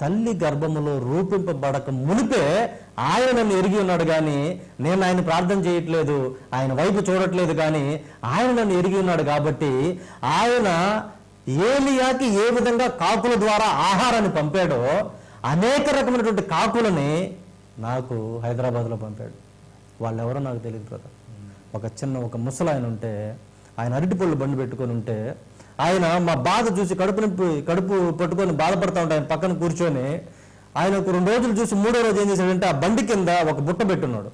తల్లి గర్భములో రూపింపబడక మునిపే ఆయన నన్ను ఎరిగి ఉన్నాడు కానీ నేను ఆయన ప్రార్థన చేయట్లేదు ఆయన వైపు చూడట్లేదు కానీ ఆయన నన్ను ఎరిగి ఉన్నాడు కాబట్టి ఆయన ఏలియాకి ఏ విధంగా కాకుల ద్వారా ఆహారాన్ని పంపాడో అనేక రకమైనటువంటి కాకులని నాకు హైదరాబాద్లో పంపాడు వాళ్ళెవరో నాకు తెలియదు బ్రదర్ ఒక చిన్న ఒక ముసలాయన ఉంటే ఆయన అరటిపళ్ళు బండి పెట్టుకొని ఉంటే ఆయన మా బాధ చూసి కడుపు నొప్పి కడుపు పట్టుకొని బాధపడతా ఉంటే ఆయన పక్కన కూర్చొని ఆయన ఒక రెండు రోజులు చూసి మూడో రోజు ఏం చేశాడంటే ఆ బండి కింద ఒక బుట్ట పెట్టున్నాడు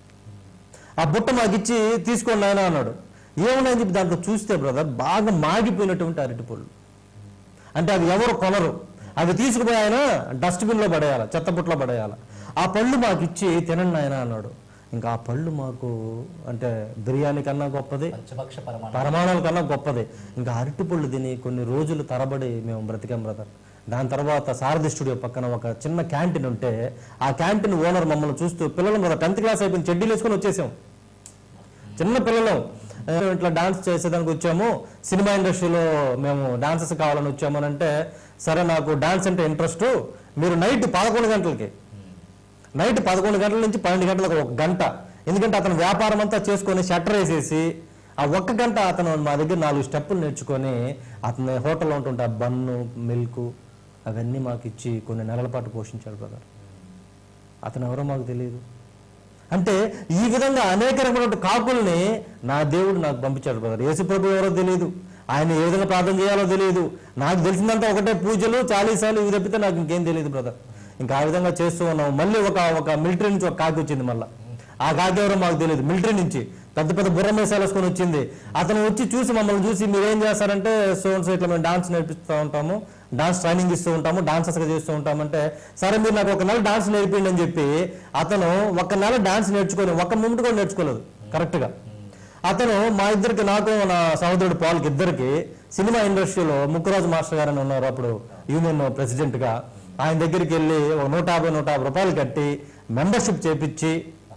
ఆ బుట్ట మాకు ఇచ్చి తీసుకోండి ఆయన అన్నాడు ఏమన్నాయని చెప్పి దాంట్లో చూస్తే బ్రదర్ బాగా మాగిపోయినటువంటి అరటిపళ్ళు అంటే అవి ఎవరు కొనరు అవి తీసుకుపోయి ఆయన డస్ట్బిన్లో పడేయాలి చెత్త బుట్టలో పడేయాలి ఆ పళ్ళు మాకు ఇచ్చి తినండి ఆయన అన్నాడు ఇంకా ఆ పళ్ళు మాకు అంటే బిర్యానీ కన్నా గొప్పది పంచభక్ష పరమాణం పరమాణాల కన్నా గొప్పది ఇంకా అరటి పళ్ళు తిని కొన్ని రోజులు తరబడి మేము బ్రతికాం బ్రదర్ దాని తర్వాత సారథి స్టూడియో పక్కన ఒక చిన్న క్యాంటీన్ ఉంటే ఆ క్యాంటీన్ ఓనర్ మమ్మల్ని చూస్తూ పిల్లలు బ్రదర్ టెన్త్ క్లాస్ అయిపోయింది చెడ్డీలు వేసుకొని వచ్చేసాం చిన్న పిల్లలు ఏ, ఇట్లా డాన్స్ చేసేదానికి వచ్చాము సినిమా ఇండస్ట్రీలో మేము డాన్సెస్ కావాలని వచ్చాము అని అంటే సరే నాకు డాన్స్ అంటే ఇంట్రెస్ట్ మీరు నైట్ పదకొండు గంటలకి నైట్ పదకొండు గంటల నుంచి పన్నెండు గంటలకు ఒక గంట ఎందుకంటే అతను వ్యాపారం అంతా చేసుకొని షట్టర్ వేసేసి ఆ ఒక్క గంట అతను మా దగ్గర నాలుగు స్టెప్పులు నేర్చుకొని అతని హోటల్లో ఉంటుంటే ఆ బన్ను మిల్క్ అవన్నీ మాకు ఇచ్చి కొన్ని నెలల పాటు పోషించాడు బ్రదర్ అతను ఎవరో మాకు తెలియదు అంటే ఈ విధంగా అనేక రకమైన కాకుల్ని నా దేవుడు నాకు పంపించాడు బ్రదర్ యేసుప్రభు ఎవరో తెలియదు ఆయన ఏ విధంగా ప్రార్థన చేయాలో తెలియదు నాకు తెలిసిందంతా ఒకటే పూజలు చాలీసాలు ఇవి తప్పితే నాకు ఇంకేం తెలియదు బ్రదర్ ఇంకా ఆ విధంగా చేస్తూ ఉన్నాం మళ్ళీ ఒక ఒక మిలిటరీ నుంచి ఒక కాకి వచ్చింది మళ్ళీ ఆ కాకి ఎవరో మాకు తెలియదు మిలిటరీ నుంచి పెద్ద పెద్ద బుర్ర మీసాలు వేసుకొని వచ్చింది అతను వచ్చి చూసి మమ్మల్ని చూసి మీరు ఏం చేస్తారంటే సో సో ఇట్లా మేము డాన్స్ నేర్పిస్తూ ఉంటాము డాన్స్ ట్రైనింగ్ ఇస్తూ ఉంటాము డాన్సెస్గా చేస్తూ ఉంటామంటే సరే మీరు నాకు ఒక నెల డాన్స్ నేర్పిండి అని చెప్పి అతను ఒక నెల డాన్స్ నేర్చుకొని ఒక మినిట్ కూడా నేర్చుకోలేదు కరెక్ట్గా అతను మా ఇద్దరికి నాకు నా సహోదరుడు పాల్కి ఇద్దరికి సినిమా ఇండస్ట్రీలో ముక్కురాజు మాస్టర్ గారు అని ఉన్నారు అప్పుడు యూనియన్ ప్రెసిడెంట్ గా ఆయన దగ్గరికి వెళ్ళి ఒక నూట యాభై నూట యాభై రూపాయలు కట్టి మెంబర్షిప్ చేపించి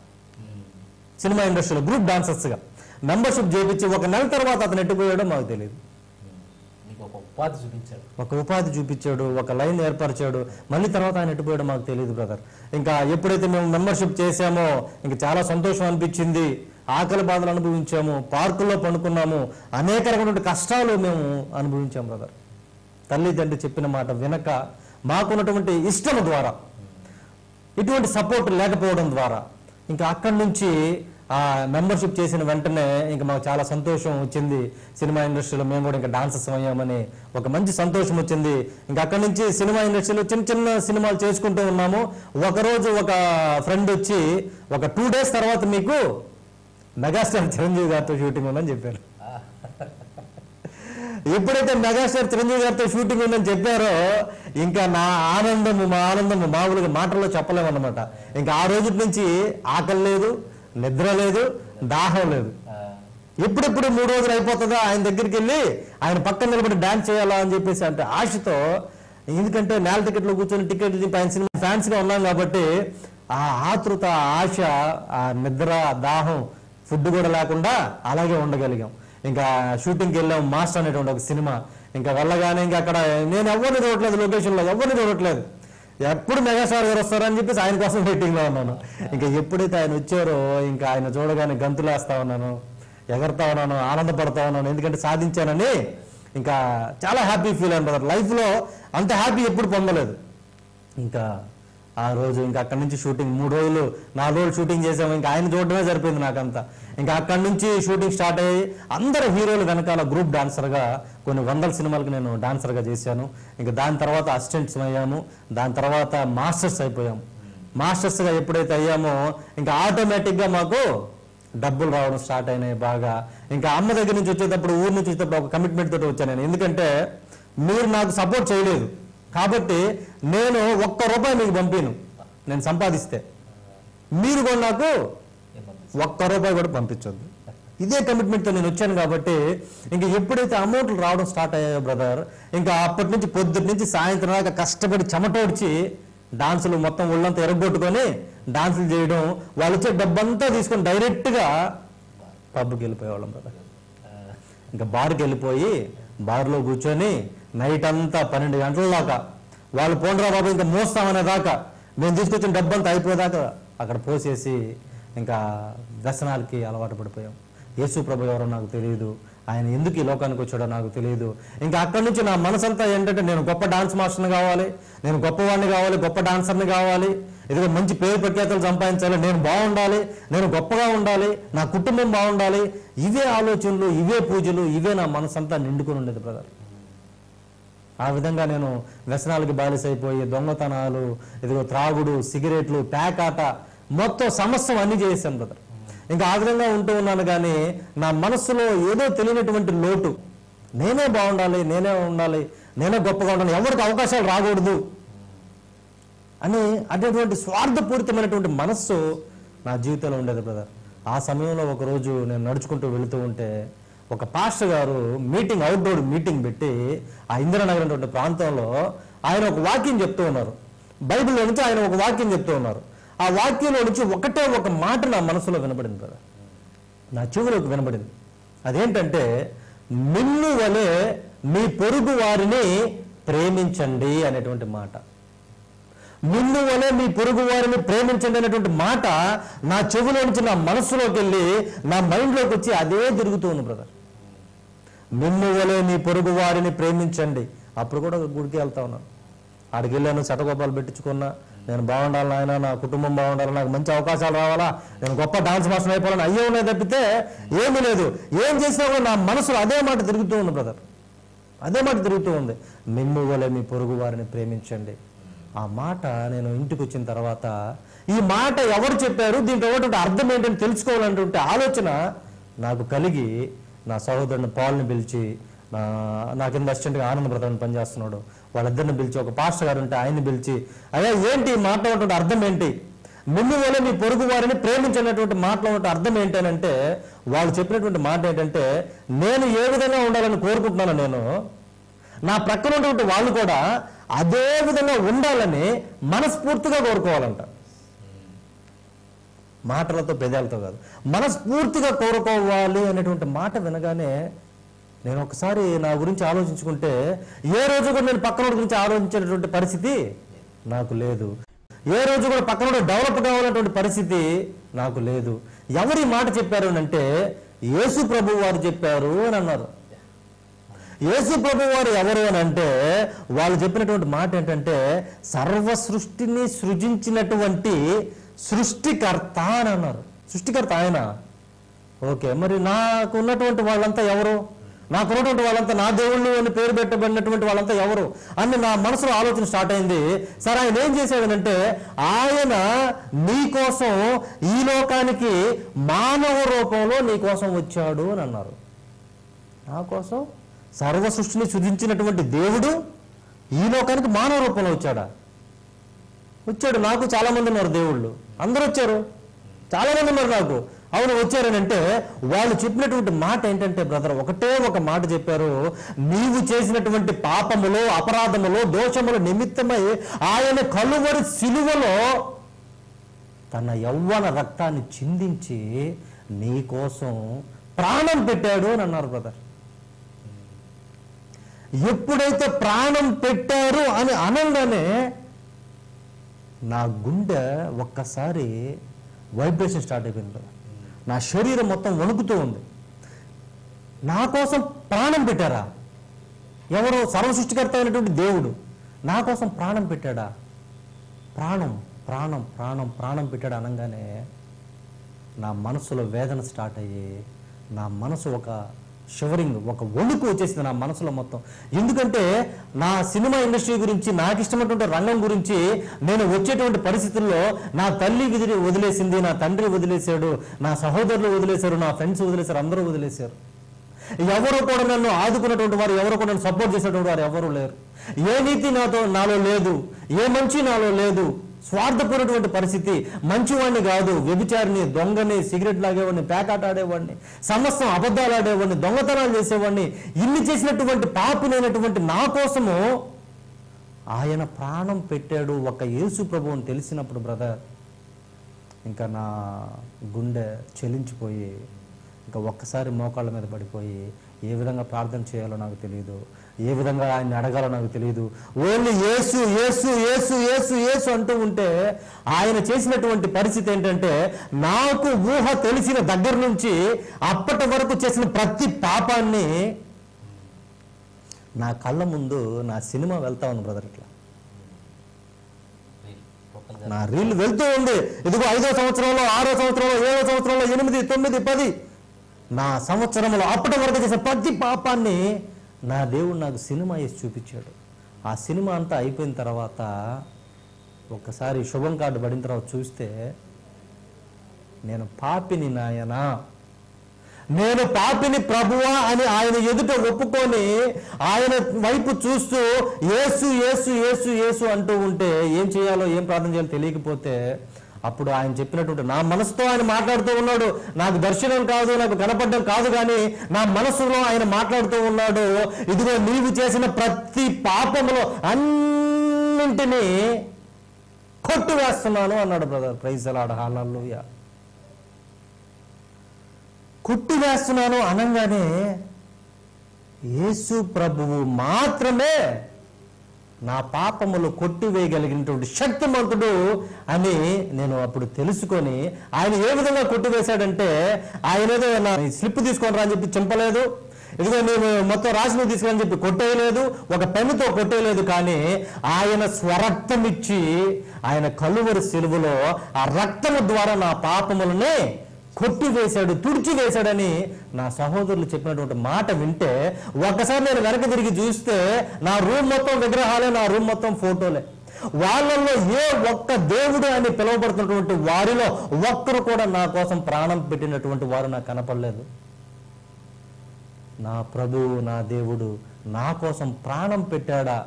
సినిమా ఇండస్ట్రీలో గ్రూప్ డాన్సర్స్ గా మెంబర్షిప్ చేపించి ఒక నెల తర్వాత అతను ఎట్టుపోయాడో మాకు తెలియదు మీకు ఒక ఉపాధి చూపించాడు ఒక ఉపాధి చూపించాడు ఒక లైన్ ఏర్పరిచాడు మళ్ళీ తర్వాత ఆయన ఎట్టుపోయాడో మాకు తెలియదు బ్రదర్ ఇంకా ఎప్పుడైతే మేము మెంబర్షిప్ చేశామో ఇంకా చాలా సంతోషం అనిపించింది ఆకలి బాధలు అనుభవించాము పార్కుల్లో పండుకున్నాము అనేక రకమైన కష్టాలు మేము అనుభవించాం బ్రదర్ తల్లిదండ్రి చెప్పిన మాట వినక మాకున్నటువంటి ఇష్టం ద్వారా ఇటువంటి సపోర్ట్ లేకపోవడం ద్వారా ఇంకా అక్కడి నుంచి ఆ మెంబర్షిప్ చేసిన వెంటనే ఇంకా మాకు చాలా సంతోషం వచ్చింది సినిమా ఇండస్ట్రీలో మేము కూడా ఇంకా డాన్సర్స్ అయ్యామని ఒక మంచి సంతోషం వచ్చింది ఇంకా అక్కడి నుంచి సినిమా ఇండస్ట్రీలో చిన్న చిన్న సినిమాలు చేసుకుంటూ ఉన్నాము ఒకరోజు ఒక ఫ్రెండ్ వచ్చి ఒక టూ డేస్ తర్వాత మీకు మెగాస్టార్ చిరంజీవి గారితో షూటింగ్ ఉందని చెప్పారు ఎప్పుడైతే మెగాస్టార్ చిరంజీవి గారితో షూటింగ్ ఉందని చెప్పారో ఇంకా నా ఆనందము మా ఆనందము మామూలుగా మాటల్లో చెప్పలేమన్నమాట ఇంకా ఆ రోజు నుంచి ఆకలి లేదు నిద్ర లేదు దాహం లేదు ఆ, ఎప్పుడెప్పుడు మూడు రోజులు అయిపోతుందో ఆయన దగ్గరికి వెళ్ళి ఆయన పక్కన నిలబడి డాన్స్ చేయాలా అని చెప్పేసి అంటే ఆశతో ఎందుకంటే నేల టికెట్లో కూర్చొని టికెట్ దింపి ఆయన సినిమా ఫ్యాన్స్ గా ఉన్నాం కాబట్టి ఆ ఆతృత ఆ ఆశ ఆ నిద్ర ఆ దాహం ఫుడ్ కూడా లేకుండా అలాగే ఉండగలిగాం ఇంకా షూటింగ్కి వెళ్ళాం మాస్టర్ అనేటువంటి ఒక సినిమా ఇంకా వెళ్ళగానే ఇంకా అక్కడ నేను ఎవరిని చూడట్లేదు లొకేషన్లో ఎవరిని చూడట్లేదు ఎప్పుడు మెగాస్టార్ గారు వస్తారని చెప్పేసి ఆయన కోసం వెయిటింగ్ లో ఉన్నాను ఇంకా ఎప్పుడైతే ఆయన వచ్చారో ఇంకా ఆయన చూడగానే గంతులేస్తా ఉన్నాను ఎగరుతా ఉన్నాను ఆనందపడతా ఉన్నాను ఎందుకంటే సాధించానని ఇంకా చాలా హ్యాపీ ఫీల్ అయ్యాను బ్రదర్ లైఫ్ లో అంత హ్యాపీ ఎప్పుడు పొందలేదు ఇంకా ఆ రోజు ఇంకా అక్కడి నుంచి షూటింగ్ మూడు రోజులు నాలుగు రోజులు షూటింగ్ చేసాము ఇంకా ఆయన చూడడమే సరిపోయింది నాకంతా ఇంకా అక్కడి నుంచి షూటింగ్ స్టార్ట్ అయ్యి అందరు హీరోలు వెనకాల గ్రూప్ డాన్సర్గా కొన్ని వందల సినిమాలకు నేను డాన్సర్గా చేశాను ఇంకా దాని తర్వాత అసిస్టెంట్స్ అయ్యాము దాని తర్వాత మాస్టర్స్ అయిపోయాము మాస్టర్స్గా ఎప్పుడైతే అయ్యామో ఇంకా ఆటోమేటిక్గా మాకు డబ్బులు రావడం స్టార్ట్ అయినాయి బాగా ఇంకా అమ్మ దగ్గర నుంచి వచ్చేటప్పుడు ఊరు నుంచి వచ్చేటప్పుడు ఒక కమిట్మెంట్ తోటి వచ్చాను నేను ఎందుకంటే మీరు నాకు సపోర్ట్ చేయలేదు కాబట్టి నేను ఒక్క రూపాయి మీకు పంపిను నేను సంపాదిస్తే మీరు కూడా నాకు ఏం పంపిస్తారు? ఒక్క రూపాయి కూడా పంపించొద్దు ఇదే కమిట్మెంట్తో నేను వచ్చాను కాబట్టి ఇంకా ఎప్పుడైతే అమౌంట్లు రావడం స్టార్ట్ అయ్యాయో బ్రదర్ ఇంకా అప్పటి నుంచి పొద్దుటి నుంచి సాయంత్రం దాకా కష్టపడి చెమటోడ్చి డాన్సులు మొత్తం ఒళ్ళంతా ఎరగొట్టుకొని డాన్సులు చేయడం వాళ్ళు వచ్చే డబ్బంతా తీసుకొని డైరెక్ట్గా పబ్కి వెళ్ళిపోయేవాళ్ళం బ్రదర్ ఆ, ఇంకా బార్కి వెళ్ళిపోయి బార్లో కూర్చొని నైట్ అంతా పన్నెండు గంటల దాకా వాళ్ళు పోండ్రా బాబు ఇంకా మోస్తామనే దాకా మేము తీసుకొచ్చిన డబ్బంతా అయిపోయేదాకా అక్కడ పోసేసి ఇంకా వ్యసనాలకి అలవాటు పడిపోయాం యేసు ప్రభు ఎవరో నాకు తెలియదు ఆయన ఎందుకు ఈ లోకానికి వచ్చాడో నాకు తెలియదు ఇంకా అక్కడి నుంచి నా మనసంతా ఏంటంటే నేను గొప్ప డాన్స్ మాస్టర్ని కావాలి నేను గొప్పవాడిని కావాలి గొప్ప డాన్సర్ని కావాలి ఇదిగో మంచి పేరు ప్రఖ్యాతలు సంపాదించాలి నేను బాగుండాలి నేను గొప్పగా ఉండాలి నా కుటుంబం బాగుండాలి ఇవే ఆలోచనలు ఇవే పూజలు ఇవే నా మనసంతా నిండుకొని ఉండేది బ్రదర్ ఆ విధంగా నేను వ్యసనాలకి బానిసైపోయి దొంగతనాలు ఇదిగో త్రాగుడు సిగరెట్లు ప్యాకాట మొత్తం సమస్తం అన్ని చేశాను బ్రదర్ ఇంకా ఆ విధంగా ఉంటూ ఉన్నాను కానీ నా మనస్సులో ఏదో తెలియనటువంటి లోటు నేనే బాగుండాలి నేనే ఉండాలి నేనే గొప్పగా ఉండాలి ఎవరికి అవకాశాలు రాకూడదు అని అటువంటి స్వార్థపూరితమైనటువంటి మనస్సు నా జీవితంలో ఉండేది బ్రదర్ ఆ సమయంలో ఒకరోజు నేను నడుచుకుంటూ వెళుతూ ఉంటే ఒక పాస్టర్ గారు మీటింగ్ అవుట్డోర్ మీటింగ్ పెట్టి ఆ ఇందిరానగర్ అనేటువంటి ప్రాంతంలో ఆయన ఒక వాక్యం చెప్తూ ఉన్నారు బైబిల్లో నుంచి ఆయన ఒక వాక్యం చెప్తూ ఉన్నారు ఆ వాక్యంలో నుంచి ఒకటే ఒక మాట నా మనసులో వినపడింది బ్రదర్ నా చెవులోకి వినబడింది అదేంటంటే నిన్ను వలె మీ పొరుగు వారిని ప్రేమించండి అనేటువంటి మాట నిన్ను వలె మీ పొరుగు వారిని ప్రేమించండి అనేటువంటి మాట నా చెవిలో నుంచి నా మనసులోకి వెళ్ళి నా మైండ్లోకి వచ్చి అదే తిరుగుతూ ఉంది బ్రదర్ నిన్ను వలె మీ పొరుగు వారిని ప్రేమించండి అప్పుడు కూడా గుడికి వెళ్తా ఉన్నాను ఆడికి వెళ్ళాను శతగోపాలు పెట్టించుకున్నా నేను బాగుండాలి నాయన నా కుటుంబం బాగుండాలి నాకు మంచి అవకాశాలు రావాలా నేను గొప్ప డాన్స్ మాస్టర్ అయిపోవాలని అయ్యే ఉన్నాయి తప్పితే ఏమీ లేదు ఏం చేసినా కూడా నా మనసులో అదే మాట తిరుగుతూ ఉంది బ్రదర్ అదే మాట తిరుగుతూ ఉంది మిమ్ము వలె మీ పొరుగు వారిని ప్రేమించండి ఆ మాట నేను ఇంటికి వచ్చిన తర్వాత ఈ మాట ఎవరు చెప్పారు దీంట్లో ఉన్నటువంటి అర్థం ఏంటని తెలుసుకోవాలనేటువంటి ఆలోచన నాకు కలిగి నా సహోదరుని పాల్ని పిలిచి నా నా కింద అసిస్టెంట్గా ఆనంద బ్రదర్ని పనిచేస్తున్నాడు వాళ్ళిద్దరిని పిలిచి ఒక పాస్టర్ గారు ఉంటే ఆయన్ని పిలిచి అయ్యా ఏంటి ఈ మాటలో ఉన్నటువంటి అర్థం ఏంటి మిమ్ము వల్ల మీ పొరుగు వారిని ప్రేమించినటువంటి మాటలో ఉన్నటువంటి అర్థం ఏంటనంటే వాళ్ళు చెప్పినటువంటి మాట ఏంటంటే నేను ఏ విధంగా ఉండాలని కోరుకుంటున్నాను నేను నా ప్రక్కన ఉన్నటువంటి వాళ్ళు కూడా అదే విధంగా ఉండాలని మనస్ఫూర్తిగా కోరుకోవాలంట మాటలతో పెదాలతో కాదు మనస్ఫూర్తిగా కోరుకోవాలి అనేటువంటి మాట వినగానే నేను ఒకసారి నా గురించి ఆలోచించుకుంటే ఏ రోజు కూడా నేను పక్కన గురించి ఆలోచించేటటువంటి పరిస్థితి నాకు లేదు ఏ రోజు కూడా పక్కన డెవలప్ కావాలన్నటువంటి పరిస్థితి నాకు లేదు ఎవరు ఈ మాట చెప్పారు అని అంటే యేసు ప్రభు వారు చెప్పారు అని అన్నారు యేసు ప్రభు వారు ఎవరు అని అంటే వాళ్ళు చెప్పినటువంటి మాట ఏంటంటే సర్వ సృష్టిని సృజించినటువంటి సృష్టికర్త అని అన్నారు సృష్టికర్త ఆయన ఓకే మరి నాకు ఉన్నటువంటి వాళ్ళంతా ఎవరు నాకు ఉన్నటువంటి వాళ్ళంతా నా దేవుళ్ళు అని పేరు పెట్టబడినటువంటి వాళ్ళంతా ఎవరు అని నా మనసులో ఆలోచన స్టార్ట్ అయింది సరే ఆయన ఏం చేశాడనంటే ఆయన నీ కోసం ఈ లోకానికి మానవ రూపంలో నీ కోసం వచ్చాడు అని అన్నారు నా కోసం సర్వ సృష్టిని సృజించినటువంటి దేవుడు ఈ లోకానికి మానవ రూపంలో వచ్చాడా వచ్చాడు నాకు చాలా మంది ఉన్నారు దేవుళ్ళు అందరూ వచ్చారు చాలా మంది ఉన్నారు నాకు అవును వచ్చారని అంటే వాళ్ళు చెప్పినటువంటి మాట ఏంటంటే బ్రదర్ ఒకటే ఒక మాట చెప్పారు నీవు చేసినటువంటి పాపములో అపరాధములో దోషముల నిమిత్తమై ఆయన కలువరి సిలువలో తన యవ్వన రక్తాన్ని చిందించి నీ కోసం ప్రాణం పెట్టాడు అని అన్నారు బ్రదర్ ఎప్పుడైతే ప్రాణం పెట్టారు అని అనగానే నా గుండె ఒక్కసారి వైబ్రేషన్ స్టార్ట్ అయిపోయింది brother. నా శరీరం మొత్తం వణుకుతూ ఉంది నా కోసం ప్రాణం పెట్టారా ఎవరో సర్వ సృష్టికర్త అయినటువంటి దేవుడు నా కోసం ప్రాణం పెట్టాడా ప్రాణం ప్రాణం ప్రాణం ప్రాణం పెట్టాడు అనగానే నా మనసులో వేదన స్టార్ట్ అయ్యి నా మనసు ఒక షివరింగ్ ఒక వణుకు వచ్చేసింది నా మనసులో మొత్తం ఎందుకంటే నా సినిమా ఇండస్ట్రీ గురించి నాకు ఇష్టమైనటువంటి రంగం గురించి నేను వచ్చేటువంటి పరిస్థితుల్లో నా తల్లి వదిలి వదిలేసింది నా తండ్రి వదిలేశాడు నా సహోదరులు వదిలేశారు నా ఫ్రెండ్స్ వదిలేశారు అందరూ వదిలేశారు ఎవరు కూడా నన్ను ఆదుకున్నటువంటి వారు ఎవరు కూడా నన్ను సపోర్ట్ చేసేటువంటి వారు ఎవరు లేరు ఏ నీతి నాతో నాలో లేదు ఏ మంచి నాలో లేదు స్వార్థపూరినటువంటి పరిస్థితి మంచివాడిని కాదు వ్యభిచారిని దొంగని సిగరెట్ లాగేవాడిని పేకాట ఆడేవాడిని సమస్తం అబద్ధాలు ఆడేవాడిని దొంగతనాలు చేసేవాడిని ఇన్ని చేసినటువంటి పాపినైనటువంటి నా కోసము ఆయన ప్రాణం పెట్టాడు ఒక యేసు ప్రభువుని తెలిసినప్పుడు బ్రదర్ ఇంకా నా గుండె చెలించిపోయి ఇంకా ఒక్కసారి మోకాళ్ళ మీద పడిపోయి ఏ విధంగా ప్రార్థన చేయాలో నాకు తెలియదు ఏ విధంగా ఆయన్ని అడగాలో నాకు తెలియదు ఓన్లీ యేసు యేసు యేసు యేసు యేసు అంటూ ఉంటే ఆయన చేసినటువంటి పరిస్థితి ఏంటంటే నాకు ఊహ తెలిసిన దగ్గర నుంచి అప్పటి వరకు చేసిన ప్రతి పాపాన్ని నా కళ్ళ ముందు నా సినిమా వెళ్తా ఉంది బ్రదర్ ఇట్లా రీల్. టోటల్గా నా రీల్ వెళ్తూ ఉంది ఇదిగో ఐదో సంవత్సరంలో ఆరో సంవత్సరంలో ఏడో సంవత్సరంలో ఎనిమిది తొమ్మిది పది నా సంవత్సరంలో అప్పటి వరకు చేసిన ప్రతి పాపాన్ని నా దేవుడు నాకు సినిమా వేసి చూపించాడు ఆ సినిమా అంతా అయిపోయిన తర్వాత ఒక్కసారి శుభం కార్డు పడిన తర్వాత చూస్తే నేను పాపిని నాయనా నేను పాపిని ప్రభువా అని ఆయన ఎదుట ఒప్పుకొని ఆయన వైపు చూస్తూ యేసు యేసు యేసు యేసు అంటూ ఉంటే ఏం చేయాలో ఏం ప్రార్థన చేయాలో తెలియకపోతే అప్పుడు ఆయన చెప్పినటువంటి నా మనసుతో ఆయన మాట్లాడుతూ ఉన్నాడు నాకు దర్శనం కాదు నాకు కనపడడం కాదు కానీ నా మనసులో ఆయన మాట్లాడుతూ ఉన్నాడు ఇదిగో నీవు చేసిన ప్రతి పాపములో అన్నింటినీ కొట్టివేస్తున్నాను అన్నాడు బ్రదర్ ప్రైజ్ అలాడ హాలూయా కొట్టివేస్తున్నాను అనగానే యేసు ప్రభువు మాత్రమే నా పాపములు కొట్టివేయగలిగినటువంటి శక్తిమంతుడు అని నేను అప్పుడు తెలుసుకొని ఆయన ఏ విధంగా కొట్టివేశాడంటే ఆయన ఏదో నా స్లిప్ తీసుకొని రా అని చెప్పి చింపలేదు ఇదిగో నేను మొత్తం రాసిన తీసుకుని చెప్పి కొట్టేయలేదు ఒక పెన్నుతో కొట్టేయలేదు కానీ ఆయన స్వరక్తం ఇచ్చి ఆయన కలువరి సిలువలో ఆ రక్తము ద్వారా నా పాపములని కొట్టివేశాడు తుడిచివేశాడని నా సహోదరులు చెప్పినటువంటి మాట వింటే ఒక్కసారి నేను వెనక తిరిగి చూస్తే నా రూమ్ మొత్తం విగ్రహాలే నా రూమ్ మొత్తం ఫోటోలే వాళ్ళల్లో ఏ ఒక్క దేవుడు అని పిలువబడుతున్నటువంటి వారిలో ఒక్కరు కూడా నా కోసం ప్రాణం పెట్టినటువంటి వారు నాకు కనపడలేదు నా ప్రభువు నా దేవుడు నా కోసం ప్రాణం పెట్టాడా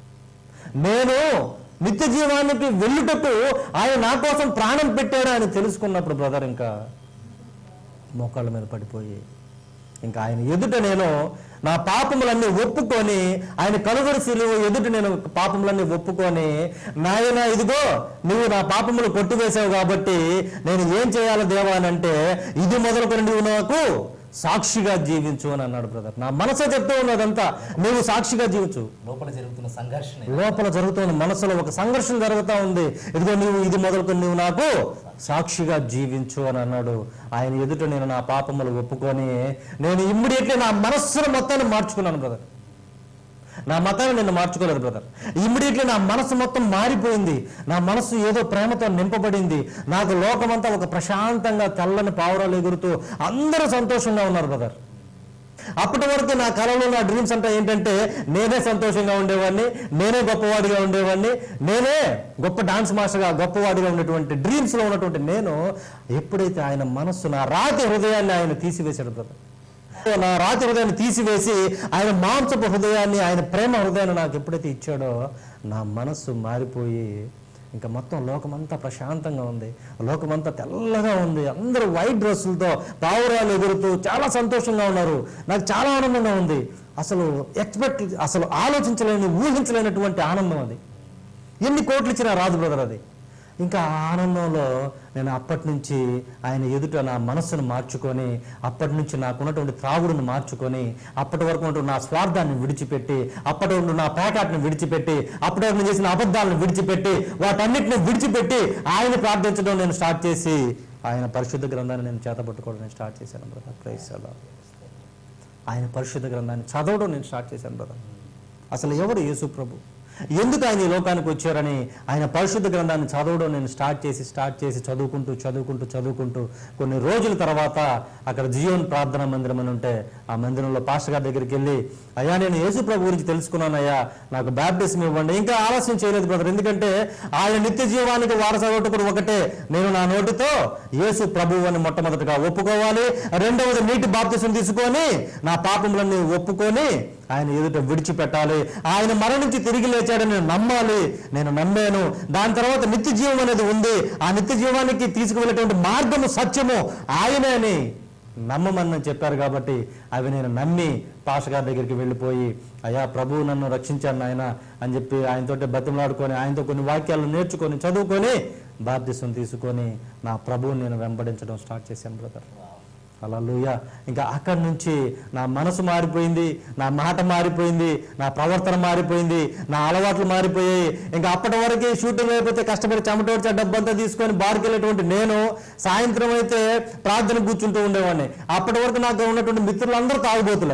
నేను నిత్య జీవానికి వెళ్ళుటకు ఆయన నా కోసం ప్రాణం పెట్టాడా అని తెలుసుకున్నప్పుడు బ్రదర్ ఇంకా మోకాళ్ళ మీద పడిపోయి ఇంకా ఆయన ఎదుట నేను నా పాపములన్నీ ఒప్పుకొని ఆయన కలువరి శిలువ ఎదుట నేను పాపములన్నీ ఒప్పుకొని నాయన ఇదిగో నువ్వు నా పాపములు కొట్టివేశావు కాబట్టి నేను ఏం చేయాలి దేవా అని అంటే ఇది మొదలుకొని నువ్వు నాకు సాక్షిగా జీవించు అని అన్నాడు బ్రదర్ నా మనసే చెప్తూ ఉన్నదంతా నువ్వు సాక్షిగా జీవించు లోపల జరుగుతున్న సంఘర్షణ ఇది. లోపల జరుగుతున్న మనసులో ఒక సంఘర్షణ జరుగుతూ ఉంది ఇదిగో నీవు ఇది మొదలుకొని నువ్వు నాకు సాక్షిగా జీవించు అని అన్నాడు ఆయన ఎదుట నేను నా పాపములు ఒప్పుకొని నేను ఇమ్మీడియట్లీ నా మనస్సును మొత్తాన్ని మార్చుకున్నాను బ్రదర్ నా మతాన్ని నేను మార్చుకోలేదు బ్రదర్ ఇమ్మీడియట్లీ నా మనసు మొత్తం మారిపోయింది నా మనసు ఏదో ప్రేమతో నింపబడింది నాకు లోకమంతా ఒక ప్రశాంతంగా తెల్లని పావురాలు ఎగురుతూ అందరూ సంతోషంగా ఉన్నారు బ్రదర్ అప్పటి వరకు నా కళలో నా డ్రీమ్స్ అంతా ఏంటంటే నేనే సంతోషంగా ఉండేవాడిని నేనే గొప్పవాడిగా ఉండేవాడిని నేనే గొప్ప డాన్స్ మాస్టర్గా గొప్పవాడిగా ఉన్నటువంటి డ్రీమ్స్ లో ఉన్నటువంటి నేను ఎప్పుడైతే ఆయన మనస్సు నా రాతి హృదయాన్ని ఆయన తీసివేశాడు బ్రదర్ నా రాతి హృదయాన్ని తీసివేసి ఆయన మాంసపు హృదయాన్ని ఆయన ప్రేమ హృదయాన్ని నాకు ఎప్పుడైతే ఇచ్చాడో నా మనస్సు మారిపోయి ఇంకా మొత్తం లోకమంతా ప్రశాంతంగా ఉంది లోకమంతా తెల్లగా ఉంది అందరూ వైట్ డ్రెస్సులతో పావురాలు ఎగురుతూ చాలా సంతోషంగా ఉన్నారు నాకు చాలా ఆనందంగా ఉంది అసలు ఎక్స్పెక్ట్ అసలు ఆలోచించలేని ఊహించలేనటువంటి ఆనందం అది ఎన్ని కోట్లు ఇచ్చినా రాదు బ్రదర్ అది ఇంకా ఆ ఆనందంలో నేను అప్పటి నుంచి ఆయన ఎదుట నా మనస్సును మార్చుకొని అప్పటి నుంచి నాకున్నటువంటి త్రాగుడును మార్చుకొని అప్పటి వరకు ఉన్నటువంటి నా స్వార్థాన్ని విడిచిపెట్టి అప్పటి వరకు నా పేకాటను విడిచిపెట్టి అప్పటి వరకు నేను చేసిన అబద్ధాలను విడిచిపెట్టి వాటన్నిటిని విడిచిపెట్టి ఆయన ప్రార్థించడం నేను స్టార్ట్ చేసి ఆయన పరిశుద్ధ గ్రంథాన్ని నేను చేతపట్టుకోవడం నేను స్టార్ట్ చేశాను బ్రదర్ ప్రైస్ అలా ఆయన పరిశుద్ధ గ్రంథాన్ని చదవడం నేను స్టార్ట్ చేశాను బ్రదర్ అసలు ఎవరు యేసు ప్రభు ఎందుకు ఆయన ఈ లోకానికి వచ్చారని ఆయన పరిశుద్ధ గ్రంథాన్ని చదవడం నేను స్టార్ట్ చేసి స్టార్ట్ చేసి చదువుకుంటూ చదువుకుంటూ చదువుకుంటూ కొన్ని రోజుల తర్వాత అక్కడ జియోన్ ప్రార్థనా మందిరం అని ఉంటే ఆ మందిరంలో పాస్టర్ గారి దగ్గరికి వెళ్ళి అయ్యా నేను యేసు ప్రభు గురించి తెలుసుకున్నానయ్యా నాకు బ్యాప్టిజం ఇవ్వండి ఇంకా ఆలస్యం చేయలేదు బ్రదర్ ఎందుకంటే ఆయన నిత్య జీవానికి వారసగొట్టుకుని ఒకటే నేను నా నోటితో యేసు ప్రభువు అని మొట్టమొదటిగా ఒప్పుకోవాలి రెండవది నీటి బాప్తిసం తీసుకొని నా పాపములన్నీ ఒప్పుకొని ఆయన ఎదుట విడిచిపెట్టాలి ఆయన మరణించి తిరిగి లేచాడని నేను నమ్మాలి నేను నమ్మాను దాని తర్వాత నిత్య జీవం అనేది ఉంది ఆ నిత్య జీవానికి తీసుకువెళ్ళేటువంటి మార్గము సత్యము ఆయనే అని నమ్మమని చెప్పారు కాబట్టి అవి నేను నమ్మి పాష గారి దగ్గరికి వెళ్ళిపోయి అయ్యా ప్రభువు నన్ను రక్షించాను ఆయన అని చెప్పి ఆయనతోటి బతిమలాడుకొని ఆయనతో కొన్ని వాక్యాలు నేర్చుకొని చదువుకొని బాప్తిసం తీసుకొని నా ప్రభువుని నేను వెంబడించడం స్టార్ట్ చేశాను బ్రదర్ అలా ఇంకా అక్కడి నుంచి నా మనసు మారిపోయింది నా మాట మారిపోయింది నా ప్రవర్తన మారిపోయింది నా అలవాట్లు మారిపోయాయి ఇంకా అప్పటి వరకు షూటింగ్ అయిపోతే కష్టపడి చెమటోడ్చే డబ్బంతా తీసుకొని బార్కి వెళ్ళేటువంటి నేను సాయంత్రం అయితే ప్రార్థన కూర్చుంటూ ఉండేవాడిని అప్పటి వరకు నాకు ఉన్నటువంటి మిత్రులందరూ తాగుబోతులే